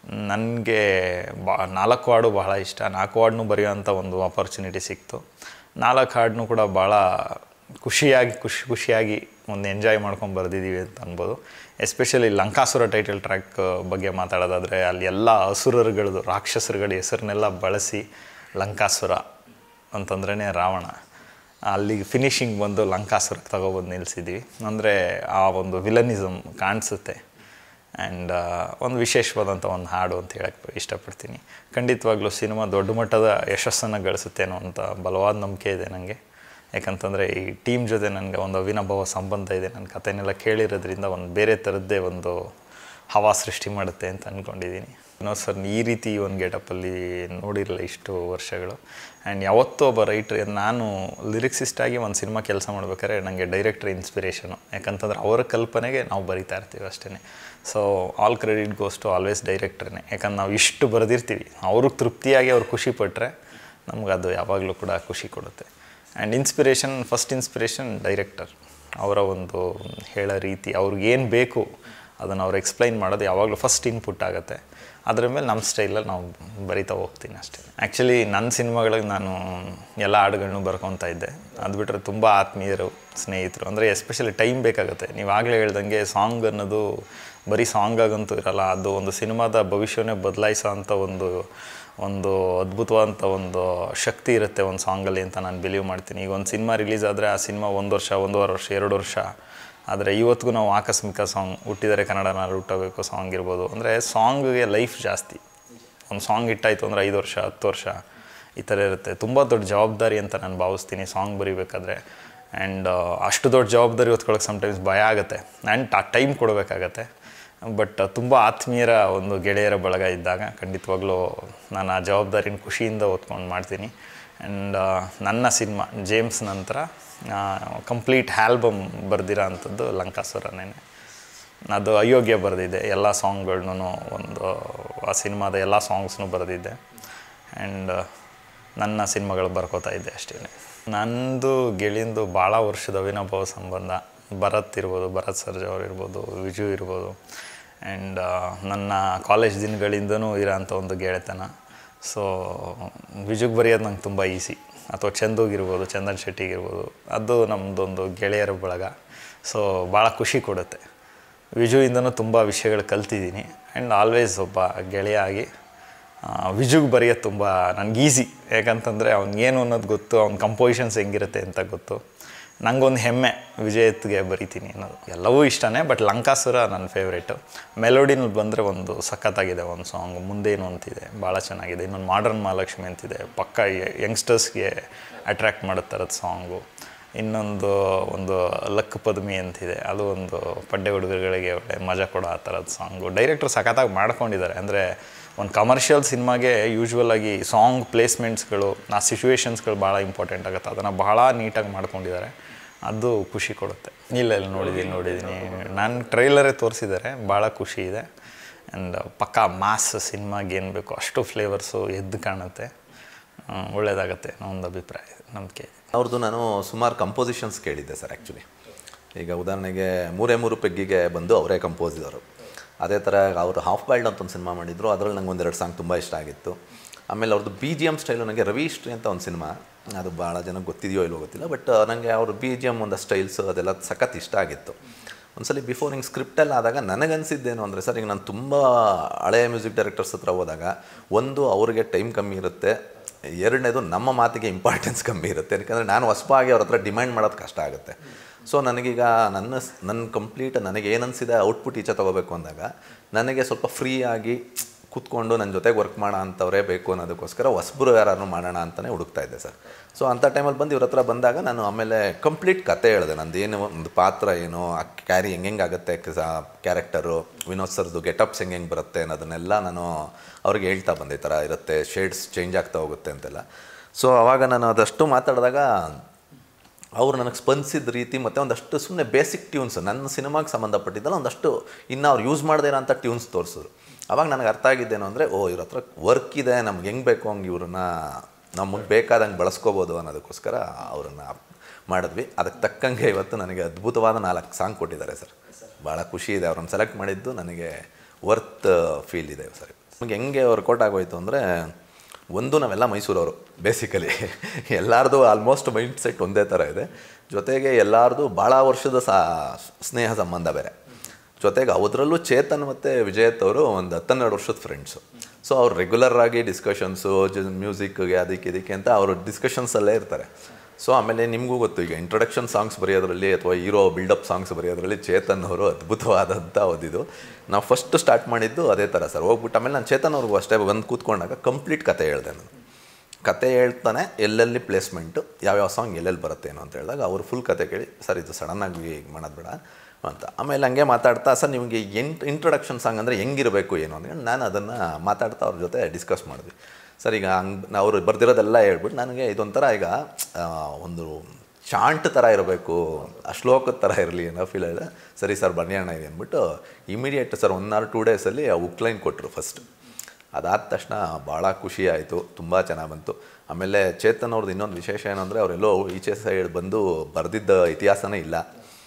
ನನಗೆ ಬಾ ನಾಲ್ಕು ಹಾಡು ಬಹಳ ಇಷ್ಟ ನಾಲ್ಕು ಹಾಡನ್ನೂ ಬರೆಯೋಂಥ ಒಂದು ಆಪರ್ಚುನಿಟಿ ಸಿಕ್ತು ನಾಲ್ಕು ಹಾಡನ್ನೂ ಕೂಡ ಭಾಳ ಖುಷಿಯಾಗಿ ಖುಷಿ ಖುಷಿಯಾಗಿ ಒಂದು ಎಂಜಾಯ್ ಮಾಡ್ಕೊಂಡು ಬರೆದಿದ್ದೀವಿ ಅಂತ ಅನ್ಬೋದು ಎಸ್ಪೆಷಲಿ ಲಂಕಾಸುರ ಟೈಟಲ್ ಟ್ರ್ಯಾಕ್ ಬಗ್ಗೆ ಮಾತಾಡೋದಾದರೆ ಅಲ್ಲಿ ಎಲ್ಲ ಅಸುರರುಗಳದ್ದು ರಾಕ್ಷಸರುಗಳ ಹೆಸರನ್ನೆಲ್ಲ ಬಳಸಿ ಲಂಕಾಸುರ ಅಂತಂದ್ರೇ ರಾವಣ ಅಲ್ಲಿಗೆ ಫಿನಿಶಿಂಗ್ ಬಂದು ಲಂಕಾಸುರಕ್ಕೆ ತಗೊಬಂದು ನಿಲ್ಲಿಸಿದ್ವಿ ಅಂದರೆ ಆ ಒಂದು ವಿಲನಿಸಮ್ ಕಾಣಿಸುತ್ತೆ ಆ್ಯಂಡ್ ಒಂದು ವಿಶೇಷವಾದಂಥ ಒಂದು ಹಾಡು ಅಂತ ಹೇಳಕ್ಕೆ ಇಷ್ಟಪಡ್ತೀನಿ ಖಂಡಿತವಾಗ್ಲೂ ಸಿನಿಮಾ ದೊಡ್ಡ ಮಟ್ಟದ ಯಶಸ್ಸನ್ನು ಗಳಿಸುತ್ತೇನೋ ಅಂತ ಬಲವಾದ ನಂಬಿಕೆ ಇದೆ ನನಗೆ ಯಾಕಂತಂದರೆ ಈ ಟೀಮ್ ಜೊತೆ ನನಗೆ ಒಂದು ಅವಿನಾಭಾವ ಸಂಬಂಧ ಇದೆ ನನ್ನ ಕಥೆನೆಲ್ಲ ಕೇಳಿರೋದ್ರಿಂದ ಒಂದು ಬೇರೆ ಥರದ್ದೇ ಒಂದು ಹವಾ ಸೃಷ್ಟಿ ಮಾಡುತ್ತೆ ಅಂತ ಅಂದ್ಕೊಂಡಿದ್ದೀನಿ ವಿನೋದ್ ಸರ್ ಈ ರೀತಿ ಒಂದು ಗೆಟಪ್ಪಲ್ಲಿ ನೋಡಿರಲಿಲ್ಲ ಇಷ್ಟು ವರ್ಷಗಳು ಆ್ಯಂಡ್ ಯಾವತ್ತೂ ಒಬ್ಬ ರೈಟ್ರ್ ನಾನು ಲಿರಿಕ್ಸಿಸ್ಟ್ ಆಗಿ ಒಂದು ಸಿನಿಮಾ ಕೆಲಸ ಮಾಡ್ಬೇಕಾದ್ರೆ ನನಗೆ ಡೈರೆಕ್ಟರ್ ಇನ್ಸ್ಪಿರೇಷನು ಯಾಕಂತಂದ್ರೆ ಅವರ ಕಲ್ಪನೆಗೆ ನಾವು ಬರಿತಾ ಇರ್ತೀವಿ ಅಷ್ಟೇ so all credit goes to always ಡೈರೆಕ್ಟ್ರೇ ಯಾಕಂದ್ರೆ ನಾವು ಇಷ್ಟು ಬರೆದಿರ್ತೀವಿ ಅವ್ರಿಗೆ ತೃಪ್ತಿಯಾಗಿ ಅವ್ರು ಖುಷಿ ಪಟ್ಟರೆ ನಮ್ಗೆ ಅದು ಯಾವಾಗಲೂ ಕೂಡ ಖುಷಿ ಕೊಡುತ್ತೆ and inspiration first inspiration director ಅವರ ಒಂದು ಹೇಳೋ ರೀತಿ ಅವ್ರಿಗೇನು ಬೇಕು ಅದನ್ನು ಅವ್ರು ಎಕ್ಸ್ಪ್ಲೈನ್ ಮಾಡೋದು ಯಾವಾಗಲೂ ಫಸ್ಟ್ ಇನ್ಪುಟ್ ಆಗುತ್ತೆ ಅದ್ರ ಮೇಲೆ ನಮ್ಮ ಸ್ಟೈಲಲ್ಲಿ ನಾವು ಬರಿತಾ ಹೋಗ್ತೀನಿ ಅಷ್ಟೇ ಆ್ಯಕ್ಚುಲಿ ನನ್ನ ಸಿನಿಮಾಗಳಿಗೆ ನಾನು ಎಲ್ಲ ಹಾಡುಗಳನ್ನೂ ಬರ್ಕೊತಾ ಇದ್ದೆ ಅದು ಬಿಟ್ಟರೆ ತುಂಬ ಆತ್ಮೀಯರು ಸ್ನೇಹಿತರು ಅಂದರೆ ಎಸ್ಪೆಷಲಿ ಟೈಮ್ ಬೇಕಾಗುತ್ತೆ ನೀವು ಆಗಲೇ ಹೇಳ್ದಂಗೆ ಸಾಂಗ್ ಅನ್ನೋದು ಬರೀ ಸಾಂಗ್ ಆಗಂತೂ ಇರಲ್ಲ ಅದು ಒಂದು ಸಿನಿಮಾದ ಭವಿಷ್ಯನೇ ಬದಲಾಯಿಸೋ ಅಂಥ ಒಂದು ಒಂದು ಅದ್ಭುತವಾದಂಥ ಒಂದು ಶಕ್ತಿ ಇರುತ್ತೆ ಒಂದು ಸಾಂಗಲ್ಲಿ ಅಂತ ನಾನು ಬಿಲೀವ್ ಮಾಡ್ತೀನಿ ಈಗ ಒಂದು ಸಿನಿಮಾ ರಿಲೀಸ್ ಆದರೆ ಆ ಸಿನಿಮಾ ಒಂದು ವರ್ಷ ಒಂದೂವರೆ ವರ್ಷ ಎರಡು ವರ್ಷ ಆದರೆ ಇವತ್ತಿಗೂ ನಾವು ಆಕಸ್ಮಿಕ ಸಾಂಗ್ ಹುಟ್ಟಿದರೆ ಕನ್ನಡ ನಾಡು ಹುಟ್ಟಬೇಕು ಸಾಂಗ್ ಇರ್ಬೋದು ಅಂದರೆ ಸಾಂಗ್ಗೆ ಲೈಫ್ ಜಾಸ್ತಿ ಒಂದು ಸಾಂಗ್ ಇಟ್ಟಾಯಿತು ಅಂದರೆ ಐದು ವರ್ಷ ಹತ್ತು ವರ್ಷ ಈ ಥರ ಇರುತ್ತೆ ತುಂಬ ದೊಡ್ಡ ಜವಾಬ್ದಾರಿ ಅಂತ ನಾನು ಭಾವಿಸ್ತೀನಿ ಸಾಂಗ್ ಬರೀಬೇಕಾದ್ರೆ ಆ್ಯಂಡ್ ಅಷ್ಟು ದೊಡ್ಡ ಜವಾಬ್ದಾರಿ ಹೊತ್ಕೊಳ್ಳೋಕೆ ಸಮ್ಟೈಮ್ಸ್ ಭಯ ಆಗುತ್ತೆ ಆ್ಯಂಡ್ ಆ ಟೈಮ್ ಕೊಡಬೇಕಾಗತ್ತೆ ಬಟ್ ತುಂಬ ಆತ್ಮೀಯರ ಒಂದು ಗೆಳೆಯರ ಬಳಗ ಇದ್ದಾಗ ಖಂಡಿತವಾಗ್ಲೂ ನಾನು ಆ ಜವಾಬ್ದಾರಿನ ಖುಷಿಯಿಂದ ಹೊತ್ಕೊಂಡು ಮಾಡ್ತೀನಿ ಆ್ಯಂಡ್ ನನ್ನ ಸಿನಿಮಾ ಜೇಮ್ಸ್ ನಂತರ ಕಂಪ್ಲೀಟ್ ಆಲ್ಬಮ್ ಬರ್ದಿರೋ ಅಂಥದ್ದು ಲಂಕಾಸುರನೇ ಅದು ಅಯೋಗ್ಯ ಬರೆದಿದ್ದೆ ಎಲ್ಲ ಸಾಂಗ್ಗಳ್ನೂ ಒಂದು ಆ ಸಿನಿಮಾದ ಎಲ್ಲ ಸಾಂಗ್ಸ್ನೂ ಬರೆದಿದ್ದೆ ಆ್ಯಂಡ್ ನನ್ನ ಸಿನಿಮಾಗಳು ಬರ್ಕೋತಾ ಇದ್ದೆ ಅಷ್ಟೇ ನಂದು ಗೆಳೆಯಂದು ಭಾಳ ವರ್ಷದ ಅವಿನಾಭಾವ ಸಂಬಂಧ ಭರತ್ ಇರ್ಬೋದು ಭರತ್ ಸರ್ಜಾ ಅವ್ರು ಇರ್ಬೋದು ವಿಜು ಇರ್ಬೋದು ಆ್ಯಂಡ್ ನನ್ನ ಕಾಲೇಜ್ ದಿನಗಳಿಂದನೂ ಇರೋಂಥ ಒಂದು ಗೆಳೆತನ ಸೊ ವಿಜುಗೆ ಬರೆಯೋದು ನಂಗೆ ತುಂಬ ಈಸಿ ಅಥವಾ ಚಂದುಗಿರ್ಬೋದು ಚಂದನ್ ಶೆಟ್ಟಿಗಿರ್ಬೋದು ಅದು ನಮ್ಮದೊಂದು ಗೆಳೆಯರ ಬಳಗ ಸೊ ಭಾಳ ಖುಷಿ ಕೊಡುತ್ತೆ ವಿಜುವಿಂದನೂ ತುಂಬ ವಿಷಯಗಳು ಕಲ್ತಿದ್ದೀನಿ ಆ್ಯಂಡ್ ಆಲ್ವೇಸ್ ಒಬ್ಬ ಗೆಳೆಯ ಆಗಿ ವಿಜುಗ್ ಬರೆಯೋದು ತುಂಬ ನನಗೆ ಈಸಿ ಯಾಕಂತಂದರೆ ಏನು ಅನ್ನೋದು ಗೊತ್ತು ಅವ್ನ ಕಂಪೋಸಿಷನ್ಸ್ ಹೆಂಗಿರುತ್ತೆ ಅಂತ ಗೊತ್ತು ನಂಗೊಂದು ಹೆಮ್ಮೆ ವಿಜಯತ್ಗೆ ಬರಿತೀನಿ ಅನ್ನೋದು ಎಲ್ಲವೂ ಇಷ್ಟನೇ ಬಟ್ ಲಂಕಾಸುರ ನನ್ನ ಫೇವ್ರೇಟು ಮೆಲೋಡಿನಲ್ಲಿ ಬಂದರೆ ಒಂದು ಸಖತ್ತಾಗಿದೆ ಒಂದು ಸಾಂಗ್ ಮುಂದೇನು ಅಂತಿದೆ ಭಾಳ ಚೆನ್ನಾಗಿದೆ ಇನ್ನೊಂದು ಮಾಡರ್ನ್ ಮಹಾಲಕ್ಷ್ಮಿ ಅಂತಿದೆ ಪಕ್ಕ ಯಂಗ್ಸ್ಟರ್ಸ್ಗೆ ಅಟ್ರ್ಯಾಕ್ಟ್ ಮಾಡೋ ಥರದ ಸಾಂಗು ಇನ್ನೊಂದು ಒಂದು ಲಕ್ ಪದ್ಮಿ ಅಂತಿದೆ ಅದು ಒಂದು ಪಡ್ಡೆ ಹುಡುಗರುಗಳಿಗೆ ಒಳ್ಳೆ ಮಜಾ ಕೊಡೋ ಆ ಥರದ ಸಾಂಗು ಡೈರೆಕ್ಟ್ರು ಸಖತ್ತಾಗಿ ಮಾಡ್ಕೊಂಡಿದ್ದಾರೆ ಅಂದರೆ ಒಂದು ಕಮರ್ಷಿಯಲ್ ಸಿನಿಮಾಗೆ ಯೂಶ್ವಲ್ ಆಗಿ ಸಾಂಗ್ ಪ್ಲೇಸ್ಮೆಂಟ್ಸ್ಗಳು ಆ ಸಿಚುವೇಶನ್ಸ್ಗಳು ಭಾಳ ಇಂಪಾರ್ಟೆಂಟ್ ಆಗುತ್ತೆ ಅದನ್ನು ಬಹಳ ನೀಟಾಗಿ ಮಾಡ್ಕೊಂಡಿದ್ದಾರೆ ಅದು ಖುಷಿ ಕೊಡುತ್ತೆ ಇಲ್ಲ ಇಲ್ಲ ನೋಡಿದ್ದೀನಿ ನೋಡಿದ್ದೀನಿ ನಾನು ಟ್ರೈಲರೇ ತೋರಿಸಿದ್ದಾರೆ ಭಾಳ ಖುಷಿ ಇದೆ ಆ್ಯಂಡ್ ಪಕ್ಕಾ ಮಾಸ್ ಸಿನಿಮಾಗೆ ಏನು ಬೇಕು ಅಷ್ಟು ಫ್ಲೇವರ್ಸು ಎದ್ದು ಕಾಣುತ್ತೆ ಹ್ಮ್, ಒಳ್ಳೆಯದಾಗತ್ತೆ ಅನ್ನೋ ಒಂದು ಅಭಿಪ್ರಾಯ ಇದೆ ನಂಬಿಕೆ ಇದೆ ಅವ್ರದ್ದು ನಾನು ಸುಮಾರು ಕಂಪೋಸಿಷನ್ಸ್ ಕೇಳಿದ್ದೆ ಸರ್ ಆ್ಯಕ್ಚುಲಿ ಈಗ ಉದಾಹರಣೆಗೆ ಮೂರೇ ಮೂರು ಪೆಗ್ಗಿಗೆ ಬಂದು ಅವರೇ ಕಂಪೋಸಿದವರು ಅದೇ ಥರ ಅವರು ಹಾಫ್ ಬಾಯ್ಲ್ಡ್ ಅಂತ ಒಂದು ಸಿನಿಮಾ ಮಾಡಿದ್ರು ಅದರಲ್ಲಿ ನಂಗೆ ಒಂದೆರಡು ಸಾಂಗ್ ತುಂಬ ಇಷ್ಟ ಆಗಿತ್ತು ಆಮೇಲೆ ಅವ್ರದ್ದು ಬಿ ಜಿ ಎಮ್ ಸ್ಟೈಲು ನನಗೆ ರವಿ ಶ್ರೀ ಅಂತ ಒಂದು ಸಿನಿಮಾ ಅದು ಭಾಳ ಜನ ಗೊತ್ತಿದೆಯೋ ಇಲ್ಲೋ ಗೊತ್ತಿಲ್ಲ ಬಟ್ ನನಗೆ ಅವ್ರ ಬಿ ಜಿ ಎಮ್ ಒಂದು ಸ್ಟೈಲ್ಸು ಅದೆಲ್ಲ ಸಖತ್ ಇಷ್ಟ ಆಗಿತ್ತು ಒಂದ್ಸಲಿ ಬಿಫೋರ್ ಹಿಂಗೆ ಸ್ಕ್ರಿಪ್ಟಲ್ಲಿ ಆದಾಗ ನನಗನ್ಸಿದ್ದೇನು ಅಂದರೆ ಸರ್ ಈಗ ನಾನು ತುಂಬ ಹಳೆಯ ಮ್ಯೂಸಿಕ್ ಡೈರೆಕ್ಟರ್ಸ್ ಹತ್ರ ಹೋದಾಗ ಒಂದು ಅವ್ರಿಗೆ ಟೈಮ್ ಕಮ್ಮಿ ಇರುತ್ತೆ ಎರಡನೇದು ನಮ್ಮ ಮಾತಿಗೆ ಇಂಪಾರ್ಟೆನ್ಸ್ ಕಮ್ಮಿ ಇರುತ್ತೆ ಯಾಕಂದರೆ ನಾನು ಹೊಸಬಾಗಿ ಅವ್ರ ಹತ್ರ ಡಿಮ್ಯಾಂಡ್ ಮಾಡೋದು ಕಷ್ಟ ಆಗುತ್ತೆ ಸೊ ನನಗೀಗ ನನ್ನ ಸ್- ನನ್ನ ಕಂಪ್ಲೀಟ್ ನನಗೆ ಏನು ಅನಿಸಿದೆ ಔಟ್ಪುಟ್ ಈಚೆ ತೊಗೋಬೇಕು ಅಂದಾಗ ನನಗೆ ಸ್ವಲ್ಪ ಫ್ರೀ ಆಗಿ ಕೂತ್ಕೊಂಡು ನನ್ನ ಜೊತೆಗೆ ವರ್ಕ್ ಮಾಡೋ ಅಂಥವರೇ ಬೇಕು ಅನ್ನೋದಕ್ಕೋಸ್ಕರ ಹೊಸಬ್ರು ಯಾರು ಮಾಡೋಣ ಅಂತಲೇ ಹುಡುಕ್ತಾ ಇದ್ದೆ ಸರ್ ಸೊ ಅಂಥ ಟೈಮಲ್ಲಿ ಬಂದು ಇವ್ರ ಹತ್ರ ಬಂದಾಗ ನಾನು ಆಮೇಲೆ ಕಂಪ್ಲೀಟ್ ಕತೆ ಹೇಳಿದೆ ನಂದು ಏನು ಒಂದು ಪಾತ್ರ ಏನು ಆ ಕ್ಯಾರಿ ಹೆಂಗೆ ಆಗುತ್ತೆ ಕ್ಯಾರೆಕ್ಟರು ವಿನೋದ್ ಸರ್ದು ಗೆಟಪ್ಸ್ ಹೆಂಗೆ ಹೆಂಗೆ ಬರುತ್ತೆ ಅನ್ನೋದನ್ನೆಲ್ಲ ನಾನು ಅವ್ರಿಗೆ ಹೇಳ್ತಾ ಬಂದೆ ಈ ಥರ ಇರುತ್ತೆ ಶೇಡ್ಸ್ ಚೇಂಜ್ ಆಗ್ತಾ ಹೋಗುತ್ತೆ ಅಂತೆಲ್ಲ ಸೊ ಅವಾಗ ನಾನು ಅದಷ್ಟು ಮಾತಾಡಿದಾಗ ಅವ್ರು ನನಗೆ ಸ್ಪಂದಿಸಿದ ರೀತಿ ಮತ್ತು ಒಂದಷ್ಟು ಸುಮ್ಮನೆ ಬೇಸಿಕ್ ಟ್ಯೂನ್ಸ್ ನನ್ನ ಸಿನಿಮಾಗೆ ಸಂಬಂಧಪಟ್ಟಿದ್ದಲ್ಲ ಒಂದಷ್ಟು ಇನ್ನು ಅವ್ರು ಯೂಸ್ ಮಾಡದೇ ಇರೋಂಥ ಟ್ಯೂನ್ಸ್ ತೋರಿಸಿದ್ರು ಅವಾಗ ನನಗೆ ಅರ್ಥ ಆಗಿದ್ದೇನು ಅಂದರೆ ಓ ಇವ್ರ ಹತ್ರ ವರ್ಕ್ ಇದೆ ನಮ್ಗೆ ಹೆಂಗೆ ಬೇಕು ಹಂಗೆ ಇವ್ರನ್ನ ನಮಗೆ ಬೇಕಾದಂಗೆ ಬಳಸ್ಕೋಬೋದು ಅನ್ನೋದಕ್ಕೋಸ್ಕರ ಅವ್ರನ್ನ ಮಾಡಿದ್ವಿ ಅದಕ್ಕೆ ತಕ್ಕಂಗೆ ಇವತ್ತು ನನಗೆ ಅದ್ಭುತವಾದ ನಾಲ್ಕು ಸಾಂಗ್ ಕೊಟ್ಟಿದ್ದಾರೆ ಸರ್ ಭಾಳ ಖುಷಿ ಇದೆ ಅವ್ರನ್ನ ಸೆಲೆಕ್ಟ್ ಮಾಡಿದ್ದು ನನಗೆ ವರ್ತ್ ಫೀಲ್ ಇದೆ ಸರ್ ನಮಗೆ ಹೆಂಗೆ ವರ್ಕೌಟ್ ಆಗೋಯ್ತು ಅಂದರೆ ಒಂದು ನಾವೆಲ್ಲ ಮೈಸೂರವರು ಬೇಸಿಕಲಿ ಎಲ್ಲರದು ಆಲ್ಮೋಸ್ಟ್ ಮೈಂಡ್ ಸೆಟ್ ಒಂದೇ ಥರ ಇದೆ ಜೊತೆಗೆ ಎಲ್ಲರದು ಭಾಳ ವರ್ಷದ ಸಾ ಸ್ನೇಹ ಸಂಬಂಧ ಬೇರೆ ಜೊತೆಗೆ ಅದರಲ್ಲೂ ಚೇತನ್ ಮತ್ತು ವಿಜಯತ್ ಅವರು ಒಂದು ಹತ್ತನ್ನೆರಡು ವರ್ಷದ ಫ್ರೆಂಡ್ಸು ಸೊ ಅವ್ರು ರೆಗ್ಯುಲರ್ ಆಗಿ ಡಿಸ್ಕಷನ್ಸು ಜ ಮ್ಯೂಸಿಕ್ಗೆ ಅದಕ್ಕೆ ಇದಕ್ಕೆ ಅಂತ ಅವರು ಡಿಸ್ಕಷನ್ಸಲ್ಲೇ ಇರ್ತಾರೆ ಸೊ ಆಮೇಲೆ ನಿಮಗೂ ಗೊತ್ತು ಈಗ ಇಂಟ್ರೊಡಕ್ಷನ್ ಸಾಂಗ್ಸ್ ಬರೆಯೋದ್ರಲ್ಲಿ ಅಥವಾ ಹೀರೋ ಬಿಲ್ಡಪ್ ಸಾಂಗ್ಸ್ ಬರೆಯೋದ್ರಲ್ಲಿ ಚೇತನ್ ಅವರು ಅದ್ಭುತವಾದಂಥ ಓದಿದ್ದು ನಾವು ಫಸ್ಟ್ ಸ್ಟಾರ್ಟ್ ಮಾಡಿದ್ದು ಅದೇ ಥರ ಸರ್ ಹೋಗ್ಬಿಟ್ಟು ಆಮೇಲೆ ನಾನು ಚೇತನ್ ಅವ್ರಿಗೂ ಅಷ್ಟೇ ಬಂದು ಕೂತ್ಕೊಂಡಾಗ ಕಂಪ್ಲೀಟ್ ಕತೆ ಹೇಳಿದೆ ನಾನು ಕತೆ ಹೇಳ್ತಾನೆ ಎಲ್ಲೆಲ್ಲಿ ಪ್ಲೇಸ್ಮೆಂಟು ಯಾವ್ಯಾವ ಸಾಂಗ್ ಎಲ್ಲೆಲ್ಲಿ ಬರುತ್ತೆ ಏನೋ ಅಂತ ಹೇಳಿದಾಗ ಅವರು ಫುಲ್ ಕತೆ ಕೇಳಿ ಸರ್ ಇದು ಸಡನ್ನಾಗಿ ಈಗ ಮಾಡೋದು ಬೇಡ ಅಂತ ಆಮೇಲೆ ಹಂಗೆ ಮಾತಾಡ್ತಾ ಸರ್ ನಿಮಗೆ ಎಂಟ್ ಇಂಟ್ರೊಡಕ್ಷನ್ ಸಾಂಗ್ ಅಂದರೆ ಹೆಂಗಿರಬೇಕು ಏನು ಅಂತ ನಾನು ಅದನ್ನು ಮಾತಾಡ್ತಾ ಅವ್ರ ಜೊತೆ ಡಿಸ್ಕಸ್ ಮಾಡಿದ್ವಿ ಸರ್ ಈಗ ಹಂಗೆ ಅವರು ಬರ್ದಿರೋದೆಲ್ಲ ಹೇಳ್ಬಿಟ್ಟು ನನಗೆ ಇದೊಂಥರ ಈಗ ಆ, ಒಂದು ಚಾಂಟ್ ಥರ ಇರಬೇಕು ಆ ಶ್ಲೋಕದ ಥರ ಇರಲಿ ಅನ್ನೋ ಫೀಲ್ ಇದೆ ಸರಿ ಸರ್ ಬನ್ನಿ ಅಣ್ಣ ಇದೆ ಅಂದ್ಬಿಟ್ಟು immediate sir one or two ಡೇಸಲ್ಲಿ ಆ ಉಕ್ಲೈನ್ ಕೊಟ್ಟರು ಫಸ್ಟ್ ಅದಾದ ತಕ್ಷಣ ಭಾಳ ಖುಷಿ ಆಯಿತು ತುಂಬ ಚೆನ್ನಾಗಿ ಬಂತು ಆಮೇಲೆ ಚೇತನ್ ಅವ್ರದ್ದು ಇನ್ನೊಂದು ವಿಶೇಷ ಏನಂದರೆ ಅವರೆಲ್ಲೋ ಈಚೆ ಸೈಡ್ ಬಂದು ಬರೆದಿದ್ದ ಇತಿಹಾಸನೇ ಇಲ್ಲ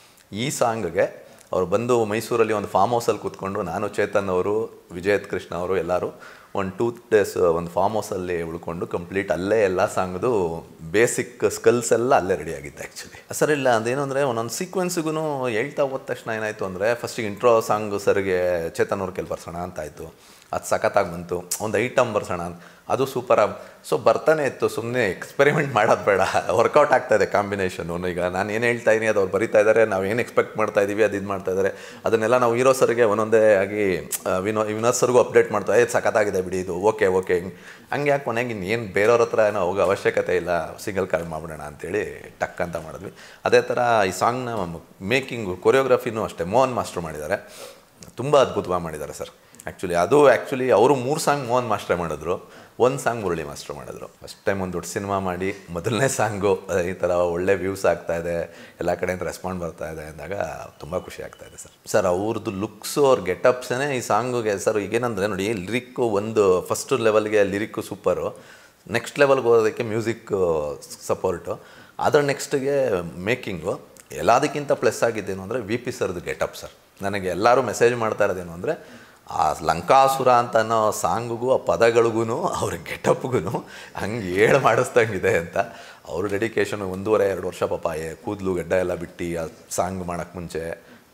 ಈ ಸಾಂಗ್ಗೆ ಅವ್ರು ಬಂದು ಮೈಸೂರಲ್ಲಿ ಒಂದು ಫಾರ್ಮ್ ಹೌಸಲ್ಲಿ ಕೂತ್ಕೊಂಡು ನಾನು ಚೇತನ್ ಅವರು ವಿಜಯತ್ ಕೃಷ್ಣ ಅವರು ಎಲ್ಲರೂ ಒಂದು ಟೂ ಡೇಸ್ ಒಂದು ಫಾರ್ಮ್ ಹೌಸಲ್ಲಿ ಉಳ್ಕೊಂಡು ಕಂಪ್ಲೀಟ್ ಅಲ್ಲೇ ಎಲ್ಲ ಸಾಂಗ್ದು ಬೇಸಿಕ್ ಸ್ಕಲ್ಸ್ ಎಲ್ಲ ಅಲ್ಲೇ ರೆಡಿ ಆಗಿತ್ತು ಆ್ಯಕ್ಚುಲಿ ಸರ್ ಇಲ್ಲ ಅದೇನು ಅಂದರೆ ಒಂದೊಂದು ಸೀಕ್ವೆನ್ಸಿಗೂ ಹೇಳ್ತಾ ಹೋದ ತಕ್ಷಣ ಏನಾಯಿತು ಅಂದರೆ ಫಸ್ಟಿಗೆ ಇಂಟ್ರೋ ಸಾಂಗ್ ಸರ್ಗೆ ಚೇತನ್ ಅವ್ರ ಕೆಲ್ ಬರ್ಸೋಣ ಅಂತ ಆಯಿತು ಅದು ಸಖತ್ತಾಗಿ ಬಂತು ಒಂದು ಐಟಮ್ ಬರ್ಸೋಣ ಅಂತ ಅದು ಸೂಪರಾಗಿ ಸೊ ಬರ್ತಾನೆ ಇತ್ತು ಸುಮ್ಮನೆ ಎಕ್ಸ್ಪೆರಿಮೆಂಟ್ ಮಾಡೋದು ಬೇಡ ವರ್ಕೌಟ್ ಆಗ್ತಾ ಇದೆ ಕಾಂಬಿನೇಷನು ಈಗ ನಾನು ಏನು ಹೇಳ್ತಾ ಇದ್ದೀನಿ ಅದು ಅವ್ರು ಬರಿತಾ ಇದ್ದಾರೆ ನಾವು ಏನು ಎಕ್ಸ್ಪೆಕ್ಟ್ ಮಾಡ್ತಾ ಇದ್ದೀವಿ ಅದು ಇದು ಮಾಡ್ತಾ ಇದ್ದಾರೆ ಅದನ್ನೆಲ್ಲ ನಾವು ಹೀರೋ ಸರ್ಗೆ ಒಂದೊಂದೇ ಆಗಿ ಆ, ವಿನೋ ವಿನೋದ್ ಸರ್ಗೂ ಅಪ್ಡೇಟ್ ಮಾಡ್ತಾ ಇದು ಸಖತ್ತಾಗಿದೆ ಬಿಡಿ ಇದು ಓಕೆ ಓಕೆ ಹಂಗೆ ಯಾಕೆ ಕೊನೆಗೆ ಇನ್ನೇನು ಬೇರೆಯವ್ರ ಹತ್ರ ಏನೋ ಹೋಗೋ ಅವಶ್ಯಕತೆ ಇಲ್ಲ ಸಿಂಗಲ್ ಕಾರ್ಡ್ ಮಾಡ್ಬಿಡೋಣ ಅಂತೇಳಿ ಟಕ್ ಅಂತ ಮಾಡಿದ್ವಿ ಅದೇ ಥರ ಈ ಸಾಂಗ್ನ ಮೇಕಿಂಗು ಕೊರಿಯೋಗ್ರಫಿನೂ ಅಷ್ಟೇ ಮೋಹನ್ ಮಾಸ್ಟ್ರು ಮಾಡಿದ್ದಾರೆ ತುಂಬ ಅದ್ಭುತವಾಗಿ ಮಾಡಿದ್ದಾರೆ ಸರ್ ಆ್ಯಕ್ಚುಲಿ ಅದು ಆ್ಯಕ್ಚುಲಿ ಅವರು ಮೂರು ಸಾಂಗ್ ಮೋಹನ್ ಮಾಸ್ಟ್ರೇ ಮಾಡಿದ್ರು ಒಂದು ಸಾಂಗ್ ಮುರಳಿ ಮಾಸ್ಟ್ರು ಮಾಡಿದ್ರು ಫಸ್ಟ್ ಟೈಮ್ ಒಂದು ದೊಡ್ಡ ಸಿನಿಮಾ ಮಾಡಿ ಮೊದಲನೇ ಸಾಂಗು ಈ ಥರ ಒಳ್ಳೆ ವ್ಯೂಸ್ ಆಗ್ತಾ ಇದೆ ಎಲ್ಲ ಕಡೆಯಿಂದ ರೆಸ್ಪಾಂಡ್ ಬರ್ತಾ ಇದೆ ಅಂದಾಗ ತುಂಬ ಖುಷಿ ಆಗ್ತಾ ಇದೆ ಸರ್ ಸರ್ ಅವ್ರದ್ದು ಲುಕ್ಸು ಅವ್ರ ಗೆಟಪ್ಸೇ ಈ ಸಾಂಗುಗೆ ಸರ್ ಈಗೇನಂದರೆ ನೋಡಿ ಲಿರಿಕ್ಕು ಒಂದು ಫಸ್ಟ್ ಲೆವೆಲ್ಗೆ ಲಿರಿಕ್ಕು ಸೂಪರು ನೆಕ್ಸ್ಟ್ ಲೆವೆಲ್ಗೆ ಹೋಗೋದಕ್ಕೆ ಮ್ಯೂಸಿಕ್ ಸಪೋರ್ಟು ಅದರ ನೆಕ್ಸ್ಟ್ಗೆ ಮೇಕಿಂಗು ಎಲ್ಲದಕ್ಕಿಂತ ಪ್ಲಸ್ ಆಗಿದ್ದೇನು ಅಂದರೆ ವಿ ಪಿ ಸರ್ದು ಗೆಟಪ್ ಸರ್ ನನಗೆ ಎಲ್ಲರೂ ಮೆಸೇಜ್ ಮಾಡ್ತಾ ಇರೋದೇನು ಅಂದರೆ ಆ ಲಂಕಾಸುರ ಅಂತ ಅನ್ನೋ ಸಾಂಗಿಗೂ ಆ ಪದಗಳಿಗೂ ಅವ್ರ ಗೆಟಪ್ಗೂ ಹಂಗೆ ಹೇಳಿ ಮಾಡಿಸ್ದಂಗಿದೆ ಅಂತ ಅವ್ರ ಡೆಡಿಕೇಶನ್ ಒಂದೂವರೆ ಎರಡು ವರ್ಷ ಪಾಪ ಏ ಕೂದಲು ಗಡ್ಡ ಎಲ್ಲ ಬಿಟ್ಟು ಆ ಸಾಂಗ್ ಮಾಡೋಕ್ಕೆ ಮುಂಚೆ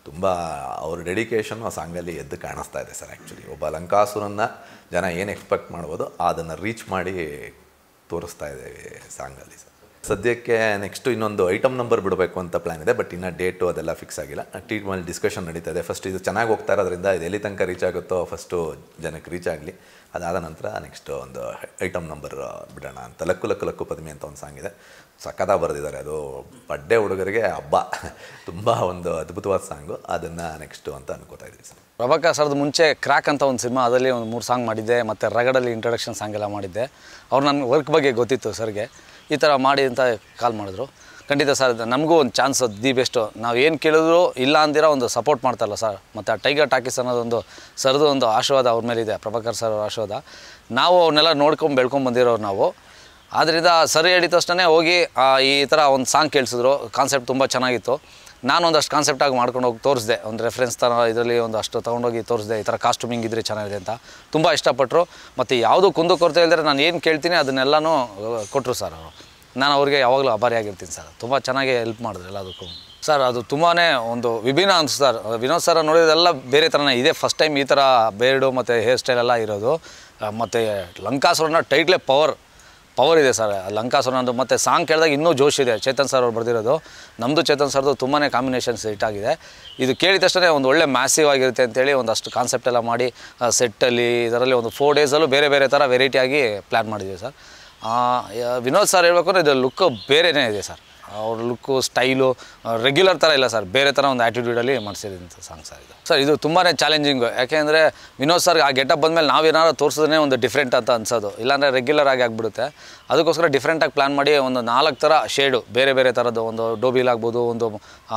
ತುಂಬ ಅವ್ರ ಡೆಡಿಕೇಶನ್ ಆ ಸಾಂಗಲ್ಲಿ ಎದ್ದು ಕಾಣಿಸ್ತಾ ಇದೆ ಸರ್ ಆ್ಯಕ್ಚುಲಿ ಒಬ್ಬ ಲಂಕಾಸುರನ್ನ ಜನ ಏನು ಎಕ್ಸ್ಪೆಕ್ಟ್ ಮಾಡ್ಬೋದು ಅದನ್ನು ರೀಚ್ ಮಾಡಿ ತೋರಿಸ್ತಾ ಇದೆ ಸಾಂಗಲ್ಲಿ ಸರ್ ಸದ್ಯಕ್ಕೆ ನೆಕ್ಸ್ಟು ಇನ್ನೊಂದು ಐಟಮ್ ನಂಬರ್ ಬಿಡಬೇಕು ಅಂತ ಪ್ಲ್ಯಾನ್ ಇದೆ ಬಟ್ ಇನ್ನೂ ಡೇಟು ಅದೆಲ್ಲ ಫಿಕ್ಸ್ ಆಗಿಲ್ಲ ಟೀಟ್ ಮೇಲೆ ಡಿಸ್ಕಷನ್ ನಡೀತಾ ಇದೆ ಫಸ್ಟ್ ಇದು ಚೆನ್ನಾಗಿ ಹೋಗ್ತಾ ಇರೋದ್ರಿಂದ ಇದು ಎಲ್ಲಿ ತನಕ ರೀಚ್ ಆಗುತ್ತೋ ಫಸ್ಟು ಜನಕ್ಕೆ ರೀಚ್ ಆಗಲಿ ಅದಾದ ನಂತರ ನೆಕ್ಸ್ಟ್ ಒಂದು ಐಟಮ್ ನಂಬರ್ ಬಿಡೋಣ ಅಂತ ಲಕ್ಕು ಲಕ್ಕು ಲಕ್ಕು ಪದ್ಮಿ ಅಂತ ಒಂದು ಸಾಂಗ್ ಇದೆ ಸಕ್ಕದ ಬರೆದಿದ್ದಾರೆ ಅದು ಬಡ್ಡೆ ಹುಡುಗರಿಗೆ ಹಬ್ಬ ತುಂಬ ಒಂದು ಅದ್ಭುತವಾದ ಸಾಂಗು ಅದನ್ನು ನೆಕ್ಸ್ಟು ಅಂತ ಅನ್ಕೋತಾ ಇದ್ದೀವಿ ಸರ್ ಪ್ರಭಾಕರ್ ಸರ್ದು ಮುಂಚೆ ಕ್ರ್ಯಾಕ್ ಅಂತ ಒಂದು ಸಿನಿಮಾ ಅದರಲ್ಲಿ ಒಂದು ಮೂರು ಸಾಂಗ್ ಮಾಡಿದ್ದೆ ಮತ್ತು ರಗಡಲ್ಲಿ ಇಂಟ್ರಡಕ್ಷನ್ ಸಾಂಗ್ ಎಲ್ಲ ಮಾಡಿದ್ದೆ ಅವ್ರು ನನ್ನ ವರ್ಕ್ ಬಗ್ಗೆ ಗೊತ್ತಿತ್ತು ಸರ್ಗೆ ಈ ಥರ ಮಾಡಿ ಅಂತ ಕಾಲ್ ಮಾಡಿದ್ರು ಖಂಡಿತ ಸರ್ ನಮಗೂ ಒಂದು ಚಾನ್ಸ್ ದಿ ಬೆಸ್ಟು ನಾವು ಏನು ಕೇಳಿದ್ರು ಇಲ್ಲ ಅಂದಿರ ಒಂದು ಸಪೋರ್ಟ್ ಮಾಡ್ತಾರಲ್ಲ ಸರ್ ಮತ್ತು ಆ ಟೈಗರ್ ಟಾಕೀಸ್ ಅನ್ನೋದೊಂದು ಸರ್ದು ಒಂದು ಆಶೀರ್ವಾದ ಅವ್ರ ಮೇಲಿದೆ ಪ್ರಭಾಕರ್ ಸರ್ ಅವ್ರ ಆಶೀರ್ವಾದ ನಾವು ಅವ್ರನ್ನೆಲ್ಲ ನೋಡ್ಕೊಂಡು ಬೆಳ್ಕೊಂಡು ಬಂದಿರೋರು ನಾವು ಆದ್ದರಿಂದ ಸರಿ ಹೇಳಿದ ತಕ್ಷಣ ಹೋಗಿ ಆ, ಈ ಥರ ಒಂದು ಸಾಂಗ್ ಕೇಳಿಸಿದ್ರು ಕಾನ್ಸೆಪ್ಟ್ ತುಂಬ ಚೆನ್ನಾಗಿತ್ತು ನಾನು ಒಂದಷ್ಟು ಕಾನ್ಸೆಪ್ಟಾಗಿ ಮಾಡ್ಕೊಂಡು ಹೋಗಿ ತೋರಿಸಿದೆ ಒಂದು ರೆಫರೆನ್ಸ್ ಥರ ಇದರಲ್ಲಿ ಒಂದು ಅಷ್ಟು ತೊಗೊಂಡೋಗಿ ತೋರಿಸಿದೆ ಈ ಥರ ಕಾಸ್ಟ್ಯೂಮಿಂಗ್ ಇದ್ದರೆ ಚೆನ್ನಾಗಿದೆ ಅಂತ ತುಂಬ ಇಷ್ಟಪಟ್ಟರು ಮತ್ತು ಯಾವುದು ಕುಂದು ಕೊರತೆ ಇಲ್ಲದ್ರೆ ನಾನು ಏನು ಕೇಳ್ತೀನಿ ಅದನ್ನೆಲ್ಲನೂ ಕೊಟ್ಟರು ಸರ್ ಅವರು ನಾನು ಅವ್ರಿಗೆ ಯಾವಾಗಲೂ ಆಭಾರಿಯಾಗಿರ್ತೀನಿ ಸರ್ ತುಂಬ ಚೆನ್ನಾಗಿ ಹೆಲ್ಪ್ ಮಾಡಿದ್ರು ಎಲ್ಲದಕ್ಕೂ ಸರ್ ಅದು ತುಂಬಾ ಒಂದು ವಿಭಿನ್ನ ಅನ್ಸ್ತು ಸರ್ ವಿನೋದ್ ಸರ್ ನೋಡಿದೆಲ್ಲ ಬೇರೆ ಥರನೇ ಇದೆ ಫಸ್ಟ್ ಟೈಮ್ ಈ ಥರ ಬೇರ್ಡು ಮತ್ತು ಹೇರ್ ಸ್ಟೈಲ್ ಎಲ್ಲ ಇರೋದು ಮತ್ತು ಲಂಕಾಸುರನ ಟೈಟ್ಲೇ ಪವರ್ ಪವರ್ ಇದೆ ಸರ್ ಲಂಕಾಸುರನದು ಮತ್ತು ಸಾಂಗ್ ಕೇಳಿದಾಗ ಇನ್ನೂ ಜೋಶ್ ಇದೆ ಚೇತನ್ ಸರ್ ಅವ್ರು ಬರೆದಿರೋದು ನಮ್ಮದು ಚೇತನ್ ಸರ್ದು ತುಂಬಾ ಕಾಂಬಿನೇಷನ್ಸ್ ಹಿಟ್ ಆಗಿದೆ ಇದು ಕೇಳಿದ ತಕ್ಷಣ ಒಂದು ಒಳ್ಳೆ ಮ್ಯಾಸಿವ್ ಆಗಿರುತ್ತೆ ಅಂತೇಳಿ ಒಂದಷ್ಟು ಕಾನ್ಸೆಪ್ಟ್ ಎಲ್ಲ ಮಾಡಿ ಸೆಟ್ಟಲ್ಲಿ ಇದರಲ್ಲಿ ಒಂದು ಫೋರ್ ಡೇಸಲ್ಲೂ ಬೇರೆ ಬೇರೆ ಥರ ವೆರೈಟಿಯಾಗಿ ಪ್ಲ್ಯಾನ್ ಮಾಡಿದ್ದೀವಿ ಸರ್ ಆ, ಯ- ವಿನೋದ್ ಸರ್ ಹೇಳ್ಬೇಕು ಅಂದರೆ ಇದು ಲುಕ್ ಬೇರೆನೇ ಇದೆ ಸರ್ ಅವ್ರ ಲುಕ್ಕು ಸ್ಟೈಲು ರೆಗ್ಯುಲರ್ ಥರ ಇಲ್ಲ ಸರ್ ಬೇರೆ ಥರ ಒಂದು ಆ್ಯಟಿಟ್ಯೂಡಲ್ಲಿ ಮಾಡಿಸಿದಂಥ ಸಾಂಗ್ ಸರ್ ಇದು ಸರ್ ಇದು ತುಂಬಾ ಚಾಲೆಂಜಿಂಗು ಯಾಕೆಂದರೆ ವಿನೋದ್ ಸರ್ಗೆ ಆ ಗೆಟಪ್ ಬಂದಮೇಲೆ ನಾವೇನಾದ್ರು ತೋರಿಸಿದ್ರೆ ಒಂದು ಡಿಫ್ರೆಂಟ್ ಅಂತ ಅನ್ಸೋದು ಇಲ್ಲಾಂದರೆ ರೆಗ್ಯುಲರ್ ಆಗಿ ಆಗಿಬಿಡುತ್ತೆ ಅದಕ್ಕೋಸ್ಕರ ಡಿಫ್ರೆಂಟಾಗಿ ಪ್ಲ್ಯಾನ್ ಮಾಡಿ ಒಂದು ನಾಲ್ಕು ಥರ ಶೇಡು ಬೇರೆ ಬೇರೆ ಥರದ್ದು ಒಂದು ಡೋಬಿಲ್ ಆಗ್ಬೋದು ಒಂದು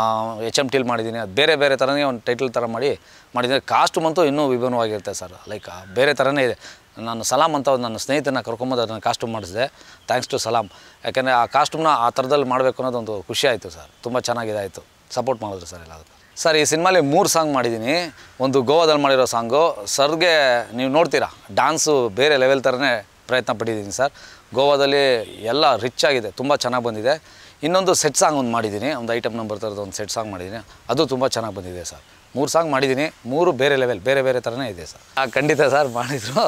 ಎಚ್ ಎಮ್ ಟಿಲ್ ಮಾಡಿದ್ದೀನಿ ಅದು ಬೇರೆ ಬೇರೆ ಥರನೇ ಒಂದು ಟೈಟಲ್ ಥರ ಮಾಡಿ ಮಾಡಿದ್ದೀನಿ ಕಾಸ್ಟ್ಯೂಮ್ ಅಂತೂ ಇನ್ನೂ ವಿಭಿನ್ನವಾಗಿರುತ್ತೆ ಸರ್ ಲೈಕ್ ಬೇರೆ ಥರನೇ ಇದೆ ನಾನು ಸಲಾಮ್ ಅಂತ ಒಂದು ನನ್ನ ಸ್ನೇಹಿತನ ಕರ್ಕೊಂಬಂದು ಅದನ್ನು ಕಾಸ್ಟ್ಯೂಮ್ ಮಾಡಿಸಿದೆ ಥ್ಯಾಂಕ್ಸ್ ಟು ಸಲಾಮ್ ಯಾಕೆಂದರೆ ಆ ಕಾಸ್ಟ್ಯೂಮ್ನ ಆ ಥರದಲ್ಲಿ ಮಾಡಬೇಕು ಅನ್ನೋದೊಂದು ಖುಷಿ ಆಯಿತು ಸರ್ ತುಂಬ ಚೆನ್ನಾಗಿದೆ ಆಯಿತು ಸಪೋರ್ಟ್ ಮಾಡಿದ್ರು ಸರ್ ಎಲ್ಲದಕ್ಕೂ ಸರ್ ಈ ಸಿನಿಮಾಲಿ ಮೂರು ಸಾಂಗ್ ಮಾಡಿದ್ದೀನಿ ಒಂದು ಗೋವಾದಲ್ಲಿ ಮಾಡಿರೋ ಸಾಂಗು ಸರ್ಗೆ ನೀವು ನೋಡ್ತೀರಾ ಡ್ಯಾನ್ಸು ಬೇರೆ ಲೆವೆಲ್ ಥರನೇ ಪ್ರಯತ್ನ ಪಟ್ಟಿದ್ದೀನಿ ಸರ್ ಗೋವಾದಲ್ಲಿ ಎಲ್ಲ ರಿಚ್ ಆಗಿದೆ ತುಂಬ ಚೆನ್ನಾಗಿ ಬಂದಿದೆ ಇನ್ನೊಂದು ಸೆಟ್ ಸಾಂಗ್ ಒಂದು ಮಾಡಿದ್ದೀನಿ ಒಂದು ಐಟಮ್ ನಂಬರ್ ಥರದ್ದು ಒಂದು ಸೆಟ್ ಸಾಂಗ್ ಮಾಡಿದ್ದೀನಿ ಅದು ತುಂಬ ಚೆನ್ನಾಗಿ ಬಂದಿದೆ ಸರ್ ಮೂರು ಸಾಂಗ್ ಮಾಡಿದ್ದೀನಿ ಮೂರು ಬೇರೆ ಲೆವೆಲ್ ಬೇರೆ ಬೇರೆ ಥರನೇ ಇದೆ ಸರ್ ಆ, ಖಂಡಿತ ಸರ್ ಮಾಡಿದರು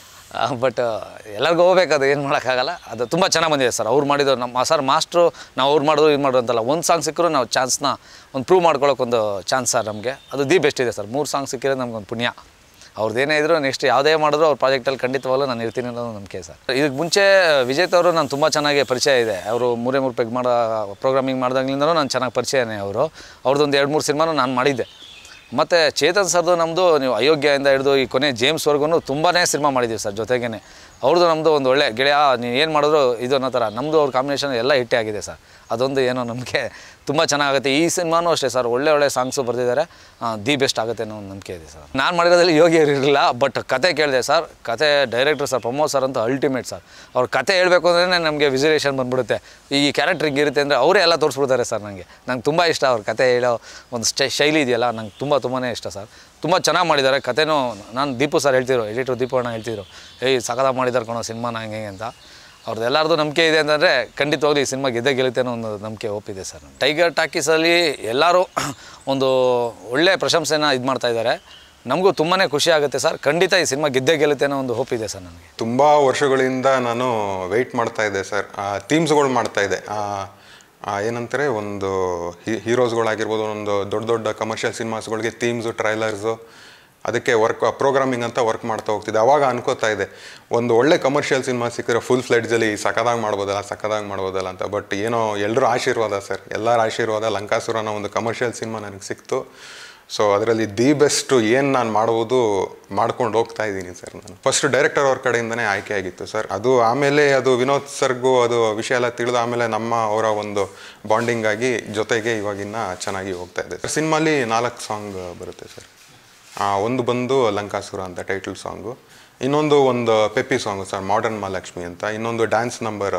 ಬಟ್ ಎಲ್ಲರಿಗೂ ಹೋಗ್ಬೇಕು ಅದು ಏನು ಮಾಡೋಕ್ಕಾಗಲ್ಲ ಅದು ತುಂಬ ಚೆನ್ನಾಗಿ ಬಂದಿದೆ ಸರ್ ಅವ್ರು ಮಾಡಿದ್ದು ನಮ್ಮ ಸರ್ ಮಾಸ್ಟ್ರು ನಾವು ಅವ್ರು ಮಾಡಿದ್ರು ಇದು ಮಾಡೋದು ಅಂತಲ್ಲ ಒಂದು ಸಾಂಗ್ ಸಿಕ್ಕರೂ ನಾವು ಚಾನ್ಸ್ನ ಒಂದು ಪ್ರೂವ್ ಮಾಡ್ಕೊಳ್ಳೋಕೆ ಒಂದು ಚಾನ್ಸ್ ಸರ್ ನಮಗೆ ಅದು ದಿ ಬೆಸ್ಟ್ ಇದೆ ಸರ್ ಮೂರು ಸಾಂಗ್ ಸಿಕ್ಕಿರೋದು ನಮ್ಗೊಂದು ಪುಣ್ಯ ಅವ್ರದ್ದು ಏನೇ ಇದ್ರು ನೆಕ್ಸ್ಟ್ ಯಾವುದೇ ಮಾಡಿದ್ರು ಅವ್ರ ಪ್ರಾಜೆಕ್ಟಲ್ಲಿ ಖಂಡಿತವಾಗ್ಲೂ ನಾನು ಇರ್ತೀನಿ ಅನ್ನೋದು ನಂಬಿಕೆ ಸರ್ ಇದಕ್ಕೆ ಮುಂಚೆ ವಿಜೇತ್ ಅವರು ನಾನು ತುಂಬ ಚೆನ್ನಾಗಿ ಪರಿಚಯ ಇದೆ ಅವರು ಮೂರೇ ಮೂರು ಪೆಗ್ ಮಾಡೋ ಪ್ರೋಗ್ರಾಮಿಂಗ್ ಮಾಡಿದಾಗ್ಲಿಂದನೂ ನಾನು ಚೆನ್ನಾಗಿ ಪರಿಚಯನೇ ಅವರು ಅವ್ರದ್ದೊಂದು ಎರಡು ಮೂರು ಸಿನಿಮಾನು ನಾನು ಮಾಡಿದ್ದೆ ಮತ್ತು ಚೇತನ್ ಸರ್ದು ನಮ್ಮದು ನೀವು ಅಯೋಗ್ಯದಿಂದ ಹಿಡಿದು ಈ ಕೊನೆ ಜೇಮ್ಸ್ವರೆಗೂ ತುಂಬಾ ಸಿನಿಮಾ ಮಾಡಿದ್ದೀವಿ ಸರ್ ಜೊತೆಗೇ ಅವ್ರದ್ದು ನಮ್ಮದು ಒಂದು ಒಳ್ಳೆ ಗೆಳೆಯ ನೀವು ಏನು ಮಾಡಿದ್ರು ಇದು ಅನ್ನೋ ಥರ ನಮ್ಮದು ಅವ್ರ ಕಾಂಬಿನೇಷನ್ ಎಲ್ಲ ಹಿಟ್ಟೇ ಆಗಿದೆ ಸರ್ ಅದೊಂದು ಏನೋ ನಮಗೆ ತುಂಬ ಚೆನ್ನಾಗುತ್ತೆ ಈ ಸಿನಿಮಾನೂ ಅಷ್ಟೇ ಸರ್ ಒಳ್ಳೆ ಒಳ್ಳೆ ಸಾಂಗ್ಸು ಬರೆದಿದ್ದಾರೆ ದಿ ಬೆಸ್ಟ್ ಆಗುತ್ತೆ ಅನ್ನೋ ಒಂದು ನಂಬಿಕೆ ಇದೆ ಸರ್ ನಾನು ಮಾಡಿರೋದ್ರಲ್ಲಿ ಯೋಗಿ ಇರಲಿಲ್ಲ ಬಟ್ ಕತೆ ಕೇಳಿದೆ ಸರ್ ಕತೆ ಡೈರೆಕ್ಟರ್ ಸರ್ ಪ್ರಮೋದ್ ಸರ್ ಅಂತ ಅಲ್ಟಿಮೇಟ್ ಸರ್ ಅವ್ರ ಕತೆ ಹೇಳಬೇಕು ಅಂದ್ರೆ ನಮಗೆ ವಿಸುಲೇಷನ್ ಬಂದ್ಬಿಡುತ್ತೆ ಈ ಕ್ಯಾರೆಕ್ಟರ್ ಹಿಂಗಿರುತ್ತೆ ಅಂದರೆ ಅವರೇ ಎಲ್ಲ ತೋರಿಸ್ಬಿಡ್ತಾರೆ ಸರ್ ನನಗೆ ನಂಗೆ ತುಂಬ ಇಷ್ಟ ಅವ್ರ ಕತೆ ಹೇಳೋ ಒಂದು ಸ್ಟೈ ಶೈಲಿ ಇದೆಯಲ್ಲ ನಂಗೆ ತುಂಬ ತುಂಬಾ ಇಷ್ಟ ಸರ್ ತುಂಬ ಚೆನ್ನಾಗಿ ಮಾಡಿದ್ದಾರೆ ಕತೆನೂ ನಾನು ದೀಪು ಸರ್ ಹೇಳ್ತಿದ್ರು ಎಡಿಟರ್ ದೀಪು ಅಣ್ಣ ಹೇಳ್ತಿದ್ರು ಏಯ್ ಸಕದ ಮಾಡಿದ್ದಾರೆ ಕಣೋ ಸಿನಿಮಾನ ಹಂಗೆ ಹಿಂಗೆ ಅಂತ ಅವ್ರದ್ದು ಎಲ್ಲರದು ನಂಬಿಕೆ ಇದೆ ಅಂತಂದರೆ ಖಂಡಿತವಾಗ್ಲೂ ಈ ಸಿನಿಮಾ ಗೆದ್ದೇ ಗೆಲ್ಲುತ್ತೆ ಅನ್ನೋ ಒಂದು ನಂಬಿಕೆ ಒಪ್ಪಿದೆ ಸರ್ ಟೈಗರ್ ಟಾಕೀಸಲ್ಲಿ ಎಲ್ಲರೂ ಒಂದು ಒಳ್ಳೆಯ ಪ್ರಶಂಸೆನ ಇದು ಮಾಡ್ತಾ ಇದ್ದಾರೆ ನಮಗೂ ತುಂಬಾ ಖುಷಿ ಆಗುತ್ತೆ ಸರ್ ಖಂಡಿತ ಈ ಸಿನಿಮಾ ಗೆದ್ದೇ ಗೆಲ್ಲುತ್ತೆ ಅನ್ನೋ ಒಂದು ಹೋಪ್ ಇದೆ ಸರ್ ನನಗೆ ತುಂಬ ವರ್ಷಗಳಿಂದ ನಾನು ವೆಯ್ಟ್ ಮಾಡ್ತಾ ಇದ್ದೆ ಸರ್ ಥೀಮ್ಸ್ಗಳು ಮಾಡ್ತಾ ಇದ್ದೆ ಆ, ಆ, ಏನಂತಾರೆ ಒಂದು ಹೀರೋಸ್ಗಳಾಗಿರ್ಬೋದು ಒಂದು ದೊಡ್ಡ ದೊಡ್ಡ ಕಮರ್ಷಿಯಲ್ ಸಿನಿಮಾಸ್ಗಳಿಗೆ ಥೀಮ್ಸು ಟ್ರೈಲರ್ಸು ಅದಕ್ಕೆ ವರ್ಕ್ ಪ್ರೋಗ್ರಾಮಿಂಗ್ ಅಂತ ವರ್ಕ್ ಮಾಡ್ತಾ ಹೋಗ್ತಿದ್ದೆ ಅವಾಗ ಅನ್ಕೋತಾ ಇದೆ ಒಂದು ಒಳ್ಳೆ ಕಮರ್ಷಿಯಲ್ ಸಿನಿಮಾ ಸಿಕ್ಕಿದ್ರೆ ಫುಲ್ ಫ್ಲೆಡ್ಜಲ್ಲಿ ಸಕ್ಕದಾಗಿ ಮಾಡ್ಬೋದಲ್ಲ ಸಕ್ಕದಾಗಿ ಮಾಡ್ಬೋದಲ್ಲ ಅಂತ ಬಟ್ ಏನೋ ಎಲ್ಲರೂ ಆಶೀರ್ವಾದ ಸರ್ ಎಲ್ಲರ ಆಶೀರ್ವಾದ ಲಂಕಾಸುರನ ಒಂದು ಕಮರ್ಷಿಯಲ್ ಸಿನಿಮಾ ನನಗೆ ಸಿಕ್ತು ಸೊ ಅದರಲ್ಲಿ ದಿ ಬೆಸ್ಟ್ ಏನು ನಾನು ಮಾಡ್ಬೋದು ಮಾಡ್ಕೊಂಡು ಹೋಗ್ತಾ ಇದ್ದೀನಿ ಸರ್ ನಾನು ಫಸ್ಟ್ ಡೈರೆಕ್ಟರ್ ಅವ್ರ ಕಡೆಯಿಂದನೇ ಆಯ್ಕೆ ಆಗಿತ್ತು ಸರ್ ಅದು ಆಮೇಲೆ ಅದು ವಿನೋದ್ ಸರ್ಗೂ ಅದು ವಿಷಯ ಎಲ್ಲ ತಿಳಿದು ಆಮೇಲೆ ನಮ್ಮ ಅವರ ಒಂದು ಬಾಂಡಿಂಗ್ ಆಗಿ ಜೊತೆಗೆ ಇವಾಗಿನ್ನ ಚೆನ್ನಾಗಿ ಹೋಗ್ತಾ ಇದೆ ಸಿನಿಮಾಲಿ ನಾಲ್ಕು ಸಾಂಗ್ ಬರುತ್ತೆ ಸರ್ ಆ, ಒಂದು ಬಂದು ಲಂಕಾಸುರ ಅಂತ ಟೈಟಲ್ ಸಾಂಗು ಇನ್ನೊಂದು ಒಂದು peppy song sir modern Mahalakshmi ಅಂತ ಇನ್ನೊಂದು ಡ್ಯಾನ್ಸ್ ನಂಬರ್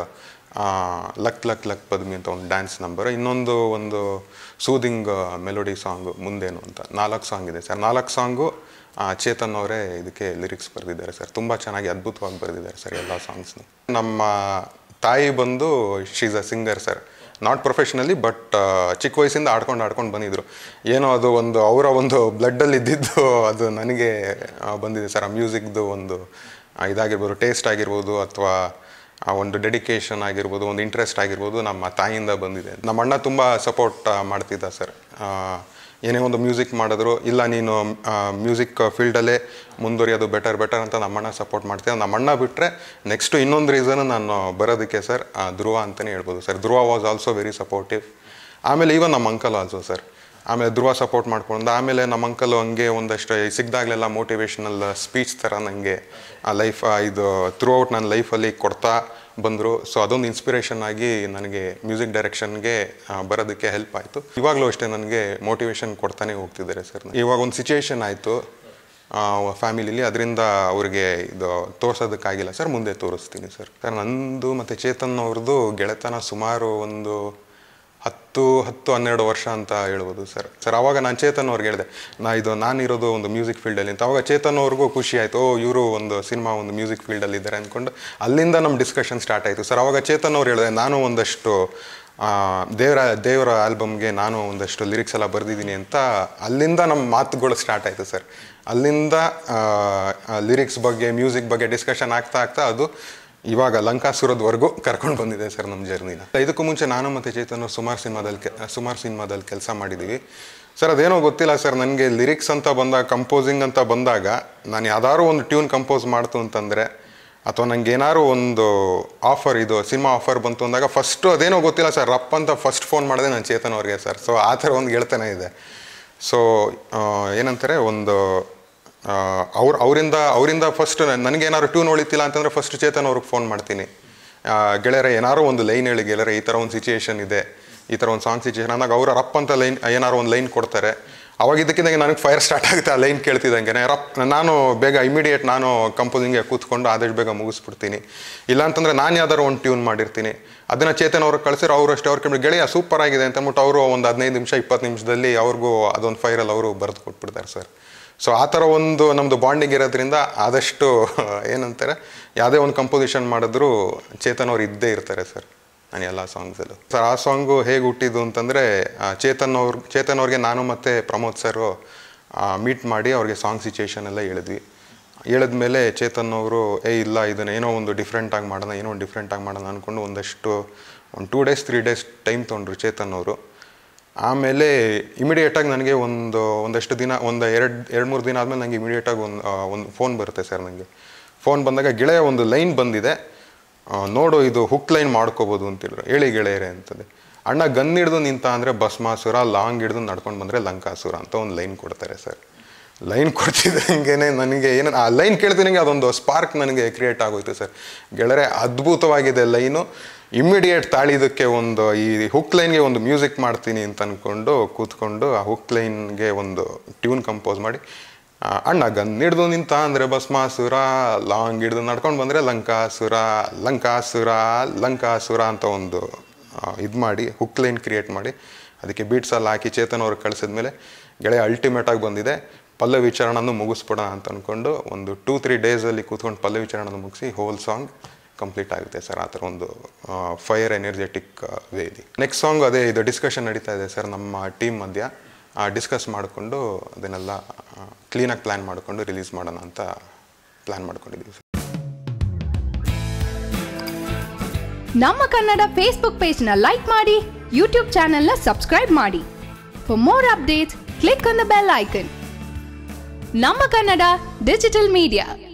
ಲಕ್ ಲಕ್ ಲಕ್ ಪದ್ಮಿ ಅಂತ ಒಂದು ಡ್ಯಾನ್ಸ್ ನಂಬರ್ ಇನ್ನೊಂದು ಒಂದು ಸೂದಿಂಗ್ ಮೆಲೋಡಿ ಸಾಂಗು ಮುಂದೇನು ಅಂತ ನಾಲ್ಕು ಸಾಂಗ್ ಇದೆ ಸರ್ ನಾಲ್ಕು ಸಾಂಗು ಚೇತನ್ ಅವರೇ ಇದಕ್ಕೆ ಲಿರಿಕ್ಸ್ ಬರೆದಿದ್ದಾರೆ ಸರ್ ತುಂಬ ಚೆನ್ನಾಗಿ ಅದ್ಭುತವಾಗಿ ಬರೆದಿದ್ದಾರೆ ಸರ್ ಎಲ್ಲ ಸಾಂಗ್ಸ್ನು ನಮ್ಮ ತಾಯಿ ಬಂದು she's a singer sir not professionally but ಚಿಕ್ಕ ವಯಸ್ಸಿಂದ ಆಡ್ಕೊಂಡು ಆಡ್ಕೊಂಡು ಬಂದಿದ್ರು ಏನೋ ಅದು ಒಂದು ಅವರ ಒಂದು ಬ್ಲಡ್ಡಲ್ಲಿ ಇದ್ದಿದ್ದು ಅದು ನನಗೆ ಆ, ಬಂದಿದೆ ಸರ್ ಆ ಮ್ಯೂಸಿಕ್ದು ಒಂದು ಆ, ಇದಾಗಿರ್ಬೋದು ಟೇಸ್ಟ್ ಆಗಿರ್ಬೋದು ಅಥವಾ ಆ ಒಂದು ಡೆಡಿಕೇಶನ್ ಆಗಿರ್ಬೋದು ಒಂದು ಇಂಟ್ರೆಸ್ಟ್ ಆಗಿರ್ಬೋದು ನಮ್ಮ ತಾಯಿಯಿಂದ ಬಂದಿದೆ ನಮ್ಮ ಅಣ್ಣ ತುಂಬ ಸಪೋರ್ಟ್ ಮಾಡ್ತಿದ್ದ ಸರ್ ಏನೇ ಒಂದು ಮ್ಯೂಸಿಕ್ ಮಾಡಿದ್ರು ಇಲ್ಲ ನೀನು ಮ್ಯೂಸಿಕ್ ಫೀಲ್ಡಲ್ಲೇ ಮುಂದುವರಿಯೋದು ಬೆಟರ್ ಬೆಟರ್ ಅಂತ ನಮ್ಮಣ್ಣ ಸಪೋರ್ಟ್ ಮಾಡ್ತಿದ್ದ ನಮ್ಮಣ್ಣ ಬಿಟ್ಟರೆ ನೆಕ್ಸ್ಟು ಇನ್ನೊಂದು ರೀಸನ್ ನಾನು ಬರೋದಕ್ಕೆ ಸರ್ ಧ್ರುವ ಅಂತಲೇ ಹೇಳ್ಬೋದು sir Dhruva was also very supportive ಆಮೇಲೆ ಈವನ್ ನಮ್ಮ ಅಂಕಲ್ ಆಲ್ಸೋ ಸರ್ ಆಮೇಲೆ ಧ್ರುವ ಸಪೋರ್ಟ್ ಮಾಡ್ಕೊಂಡು ಆಮೇಲೆ ನಮ್ಮ ಅಂಕಲು ಹಂಗೆ ಒಂದಷ್ಟು ಸಿಗ್ದಾಗಲೆಲ್ಲ ಮೋಟಿವೇಶನಲ್ ಸ್ಪೀಚ್ ಥರ ನನಗೆ ಆ ಲೈಫ್ ಇದು ಥ್ರೂ ಔಟ್ ನನ್ನ ಲೈಫಲ್ಲಿ ಕೊಡ್ತಾ ಬಂದರು ಸೊ ಅದೊಂದು ಇನ್ಸ್ಪಿರೇಷನ್ ಆಗಿ ನನಗೆ ಮ್ಯೂಸಿಕ್ ಡೈರೆಕ್ಷನ್ಗೆ ಬರೋದಕ್ಕೆ ಹೆಲ್ಪ್ ಆಯಿತು ಇವಾಗಲೂ ಅಷ್ಟೇ ನನಗೆ ಮೋಟಿವೇಶನ್ ಕೊಡ್ತಾನೆ ಹೋಗ್ತಿದ್ದಾರೆ ಸರ್ ಇವಾಗ ಒಂದು ಸಿಚುವೇಶನ್ ಆಯಿತು ಫ್ಯಾಮಿಲಿಲಿ ಅದರಿಂದ ಅವ್ರಿಗೆ ಇದು ತೋರ್ಸೋದಕ್ಕಾಗಿಲ್ಲ ಸರ್ ಮುಂದೆ ತೋರಿಸ್ತೀನಿ ಸರ್ ಸರ್ ನಂದು ಮತ್ತು ಚೇತನ್ ಅವ್ರದ್ದು ಗೆಳೆತನ ಸುಮಾರು ಒಂದು ಹತ್ತು ಹತ್ತು ಹನ್ನೆರಡು ವರ್ಷ ಅಂತ ಹೇಳ್ಬೋದು ಸರ್ ಸರ್ ಅವಾಗ ನಾನು ಚೇತನ್ ಅವ್ರಿಗೆ ಹೇಳಿದೆ ನಾ ಇದು ನಾನಿರೋದು ಒಂದು ಮ್ಯೂಸಿಕ್ ಫೀಲ್ಡಲ್ಲಿ ಅಂತ ಅವಾಗ ಚೇತನ್ ಅವ್ರಿಗೂ ಖುಷಿ ಆಯಿತು ಓ ಇವರು ಒಂದು ಸಿನಿಮಾ ಒಂದು ಮ್ಯೂಸಿಕ್ ಫೀಲ್ಡಲ್ಲಿ ಇದ್ದಾರೆ ಅಂದ್ಕೊಂಡು ಅಲ್ಲಿಂದ ನಮ್ಮ ಡಿಸ್ಕಷನ್ ಸ್ಟಾರ್ಟ್ ಆಯಿತು ಸರ್ ಅವಾಗ ಚೇತನ್ ಅವ್ರು ಹೇಳಿದೆ ನಾನು ಒಂದಷ್ಟು ಆ, ದೇವರ ದೇವರ ಆಲ್ಬಮ್ಗೆ ನಾನು ಒಂದಷ್ಟು ಲಿರಿಕ್ಸ್ ಎಲ್ಲ ಬರೆದಿದ್ದೀನಿ ಅಂತ ಅಲ್ಲಿಂದ ನಮ್ಮ ಮಾತುಗಳು ಸ್ಟಾರ್ಟ್ ಆಯಿತು ಸರ್ ಅಲ್ಲಿಂದ ಲಿರಿಕ್ಸ್ ಬಗ್ಗೆ ಮ್ಯೂಸಿಕ್ ಬಗ್ಗೆ ಡಿಸ್ಕಷನ್ ಆಗ್ತಾ ಆಗ್ತಾ ಅದು ಇವಾಗ ಲಂಕಾಸುರದವರೆಗೂ ಕರ್ಕೊಂಡು ಬಂದಿದೆ ಸರ್ ನಮ್ಮ ಜರ್ನಿನ ಇದಕ್ಕೂ ಮುಂಚೆ ನಾನು ಮತ್ತು ಚೇತನ್ ಅವ್ರು ಸುಮಾರು ಸಿನಿಮಾದಲ್ಲಿ ಕೆ ಸುಮಾರು ಸಿನಿಮಾದಲ್ಲಿ ಕೆಲಸ ಮಾಡಿದ್ದೀವಿ ಸರ್ ಅದೇನೋ ಗೊತ್ತಿಲ್ಲ ಸರ್ ನನಗೆ ಲಿರಿಕ್ಸ್ ಅಂತ ಬಂದಾಗ ಕಂಪೋಸಿಂಗ್ ಅಂತ ಬಂದಾಗ ನಾನು ಯಾವ್ದಾದ್ರು ಒಂದು ಟ್ಯೂನ್ ಕಂಪೋಸ್ ಮಾಡ್ತು ಅಂತಂದರೆ ಅಥವಾ ನಂಗೆ ಏನಾದ್ರು ಒಂದು ಆಫರ್ ಇದು ಸಿನಿಮಾ ಆಫರ್ ಬಂತು ಅಂದಾಗ ಫಸ್ಟು ಅದೇನೋ ಗೊತ್ತಿಲ್ಲ ಸರ್ ರಪ್ ಅಂತ ಫಸ್ಟ್ ಫೋನ್ ಮಾಡಿದೆ ನಾನು ಚೇತನ್ ಅವ್ರಿಗೆ ಸರ್ ಸೊ ಆ ಥರ ಒಂದು ಗೆಳೆತನ ಇದೆ ಸೊ ಏನಂತಾರೆ ಒಂದು ಅವ್ರ ಅವರಿಂದ ಅವರಿಂದ ಫಸ್ಟ್ ನನಗೇನಾದ್ರು ಟ್ಯೂನ್ ಹೊಳಿತಿಲ್ಲ ಅಂತಂದರೆ ಫಸ್ಟ್ ಚೇತನ್ ಅವ್ರಿಗೆ ಫೋನ್ ಮಾಡ್ತೀನಿ ಆ, ಗೆಳೆಯರೆ ಏನಾದ್ರು ಒಂದು ಲೈನ್ ಹೇಳಿ ಗೆಳೆಯರೆ ಈ ಥರ ಒಂದು ಸಿಚುಯೇಷನ್ ಇದೆ ಈ ಥರ ಒಂದು ಸಾಂಗ್ ಸಿಚುಯೇಷನ್ ಅಂದಾಗ ಅವ್ರು ರಪ್ ಅಂತ ಲೈನ್ ಏನಾದ್ರು ಒಂದು ಲೈನ್ ಕೊಡ್ತಾರೆ ಅವಾಗ ಇದಕ್ಕಿದ್ದಂಗೆ ನನಗೆ ಫೈರ್ ಸ್ಟಾರ್ಟ್ ಆಗುತ್ತೆ ಆ ಲೈನ್ ಕೇಳ್ತಿದ್ದಂಗೆ ರಪ್ ನಾನು ಬೇಗ ಇಮಿಡಿಯೇಟ್ ನಾನು ಕಂಪೋಸಿಂಗ್ಗೆ ಕೂತ್ಕೊಂಡು ಆದಷ್ಟು ಬೇಗ ಮುಗಿಸ್ಬಿಡ್ತೀನಿ ಇಲ್ಲ ಅಂತಂದರೆ ನಾನು ಯಾವ್ದಾರು ಒಂದು ಟ್ಯೂನ್ ಮಾಡಿರ್ತೀನಿ ಅದನ್ನು ಚೇತನ್ ಅವ್ರಿಗೆ ಕಳಿಸಿರೋ ಅವರು ಅಷ್ಟೇ ಅವ್ರ ಕಮ್ಮಿ ಗೆಳೆಯ ಸೂಪರ್ ಆಗಿದೆ ಅಂತ ಅಂದ್ಬಿಟ್ಟು ಅವರು ಒಂದು ಹದಿನೈದು ನಿಮಿಷ ಇಪ್ಪತ್ತು ನಿಮಿಷದಲ್ಲಿ ಅವ್ರಿಗೂ ಅದೊಂದು ಫೈರಲ್ಲಿ ಅವರು ಬರೆದು ಕೊಟ್ಬಿಡ್ತಾರೆ ಸರ್ ಸೊ ಆ ಥರ ಒಂದು ನಮ್ಮದು ಬಾಂಡಿಂಗ್ ಇರೋದ್ರಿಂದ ಆದಷ್ಟು ಏನಂತಾರೆ ಯಾವುದೇ ಒಂದು ಕಂಪೋಸಿಷನ್ ಮಾಡಿದ್ರು ಚೇತನ್ ಅವ್ರು ಇದ್ದೇ ಇರ್ತಾರೆ ಸರ್ ನಾನು ಎಲ್ಲ ಸಾಂಗ್ಸಲ್ಲೂ ಸರ್ ಆ ಸಾಂಗು ಹೇಗೆ ಹುಟ್ಟಿದ್ದು ಅಂತಂದರೆ ಚೇತನ್ ಅವ್ರ ಚೇತನ್ ಅವ್ರಿಗೆ ನಾನು ಮತ್ತು ಪ್ರಮೋದ್ ಸರು ಮೀಟ್ ಮಾಡಿ ಅವ್ರಿಗೆ ಸಾಂಗ್ ಸಿಚುಯೇಷನ್ ಎಲ್ಲ ಹೇಳಿದ್ವಿ ಹೇಳಿದ್ಮೇಲೆ ಚೇತನ್ ಅವರು ಏ ಇಲ್ಲ ಇದನ್ನ ಏನೋ ಒಂದು ಡಿಫ್ರೆಂಟಾಗಿ ಮಾಡೋಣ ಏನೋ ಒಂದು ಡಿಫ್ರೆಂಟಾಗಿ ಮಾಡೋಣ ಅಂದ್ಕೊಂಡು ಒಂದಷ್ಟು ಒಂದು two days three days time ತೊಗೊಂಡ್ರು ಚೇತನ್ ಅವರು ಆಮೇಲೆ ಇಮಿಡಿಯೇಟಾಗಿ ನನಗೆ ಒಂದು ಒಂದಷ್ಟು ದಿನ ಒಂದು ಎರಡು ಎರಡು ಮೂರು ದಿನ ಆದಮೇಲೆ ನನಗೆ ಇಮಿಡಿಯೇಟಾಗಿ ಒಂದು ಒಂದು ಫೋನ್ ಬರುತ್ತೆ ಸರ್ ನನಗೆ ಫೋನ್ ಬಂದಾಗ ಗೆಳೆಯ ಒಂದು ಲೈನ್ ಬಂದಿದೆ ಆ, ನೋಡು ಇದು ಹುಕ್ ಲೈನ್ ಮಾಡ್ಕೋಬೋದು ಅಂತಿದ್ರು ಹೇಳಿ ಗೆಳೆಯರೆ ಅಂತದೆ ಅಣ್ಣ ಗನ್ ಹಿಡ್ದು ನಿಂತ ಅಂದರೆ ಭಸ್ಮಾಸುರ ಲಾಂಗ್ ಹಿಡ್ದು ನಡ್ಕೊಂಡು ಬಂದರೆ ಲಂಕಾಸುರ ಅಂತ ಒಂದು ಲೈನ್ ಕೊಡ್ತಾರೆ ಸರ್ ಲೈನ್ ಕೊಡ್ತಿದ್ದಂಗೆನೆ ನನಗೆ ಏನು ಆ ಲೈನ್ ಕೇಳ್ತೀನಿ ಅದೊಂದು ಸ್ಪಾರ್ಕ್ ನನಗೆ ಕ್ರಿಯೇಟ್ ಆಗೋಯ್ತು ಸರ್ ಗೆಳೆಯರೆ ಅದ್ಭುತವಾಗಿದೆ ಲೈನು ಇಮ್ಮಿಡಿಯೇಟ್ ತಾಳಿದಕ್ಕೆ ಒಂದು ಈ ಹುಕ್ ಲೈನ್ಗೆ ಒಂದು ಮ್ಯೂಸಿಕ್ ಮಾಡ್ತೀನಿ ಅಂತ ಅಂದ್ಕೊಂಡು ಕೂತ್ಕೊಂಡು ಆ ಹುಕ್ ಲೈನ್ಗೆ ಒಂದು ಟ್ಯೂನ್ ಕಂಪೋಸ್ ಮಾಡಿ ಆ, ಅಣ್ಣ ಗನ್ ಹಿಡ್ದು ನಿಂತ ಅಂದರೆ ಭಸ್ಮಾಸುರ ಲಾಂಗ್ ಹಿಡ್ದು ನಡ್ಕೊಂಡು ಬಂದರೆ ಲಂಕಾಸುರ ಲಂಕಾಸುರ ಲಂಕಾಸುರ ಅಂತ ಒಂದು ಇದು ಮಾಡಿ ಹುಕ್ ಲೈನ್ ಕ್ರಿಯೇಟ್ ಮಾಡಿ ಅದಕ್ಕೆ ಬೀಟ್ಸ್ ಎಲ್ಲ ಹಾಕಿ ಚೇತನ್ ಅವ್ರಿಗೆ ಕಳಿಸಿದ್ಮೇಲೆ ಗೆಳೆಯ ಅಲ್ಟಿಮೇಟಾಗಿ ಬಂದಿದೆ ಪಲ್ಲವಿ ಚರಣನು ಮುಗಿಸ್ಬಿಡೋಣ ಅಂತ ಅಂದ್ಕೊಂಡು ಒಂದು ಟೂ ತ್ರೀ ಡೇಸಲ್ಲಿ ಕೂತ್ಕೊಂಡು ಪಲ್ಲವಿ ಚರಣನ ಮುಗಿಸಿ ಹೋಲ್ ಸಾಂಗ್ ಕಂಪ್ಲೀಟ್ ಆಗುತ್ತೆ ಸರ್ ಆ ಥರ ಒಂದು ಫೈರ್ ಎನರ್ಜೆಟಿಕ್ ವೇ ಇದೆ ನೆಕ್ಸ್ಟ್ ಸಾಂಗ್ ಅದೇ ಇದು ಡಿಸ್ಕಷನ್ ನಡೀತಾ ಇದೆ ಸರ್ ನಮ್ಮ ಟೀಮ್ ಮಧ್ಯ ಡಿಸ್ಕಸ್ ಮಾಡಿಕೊಂಡು ಅದನ್ನೆಲ್ಲ ಕ್ಲೀನಾಗಿ ಪ್ಲ್ಯಾನ್ ಮಾಡಿಕೊಂಡು ರಿಲೀಸ್ ಮಾಡೋಣ ಅಂತ ಪ್ಲ್ಯಾನ್ ಮಾಡ್ಕೊಂಡಿದ್ದೀವಿ ಸರ್ ನಮ್ಮ ಕನ್ನಡ ಫೇಸ್ಬುಕ್ ಪೇಜ್ನ ಲೈಕ್ ಮಾಡಿ ಯೂಟ್ಯೂಬ್ ಚಾನೆಲ್ನ ಸಬ್ಸ್ಕ್ರೈಬ್ ಮಾಡಿ for more updates click on the bell icon ನಮ್ಮ ಕನ್ನಡ ಡಿಜಿಟಲ್ ಮೀಡಿಯಾ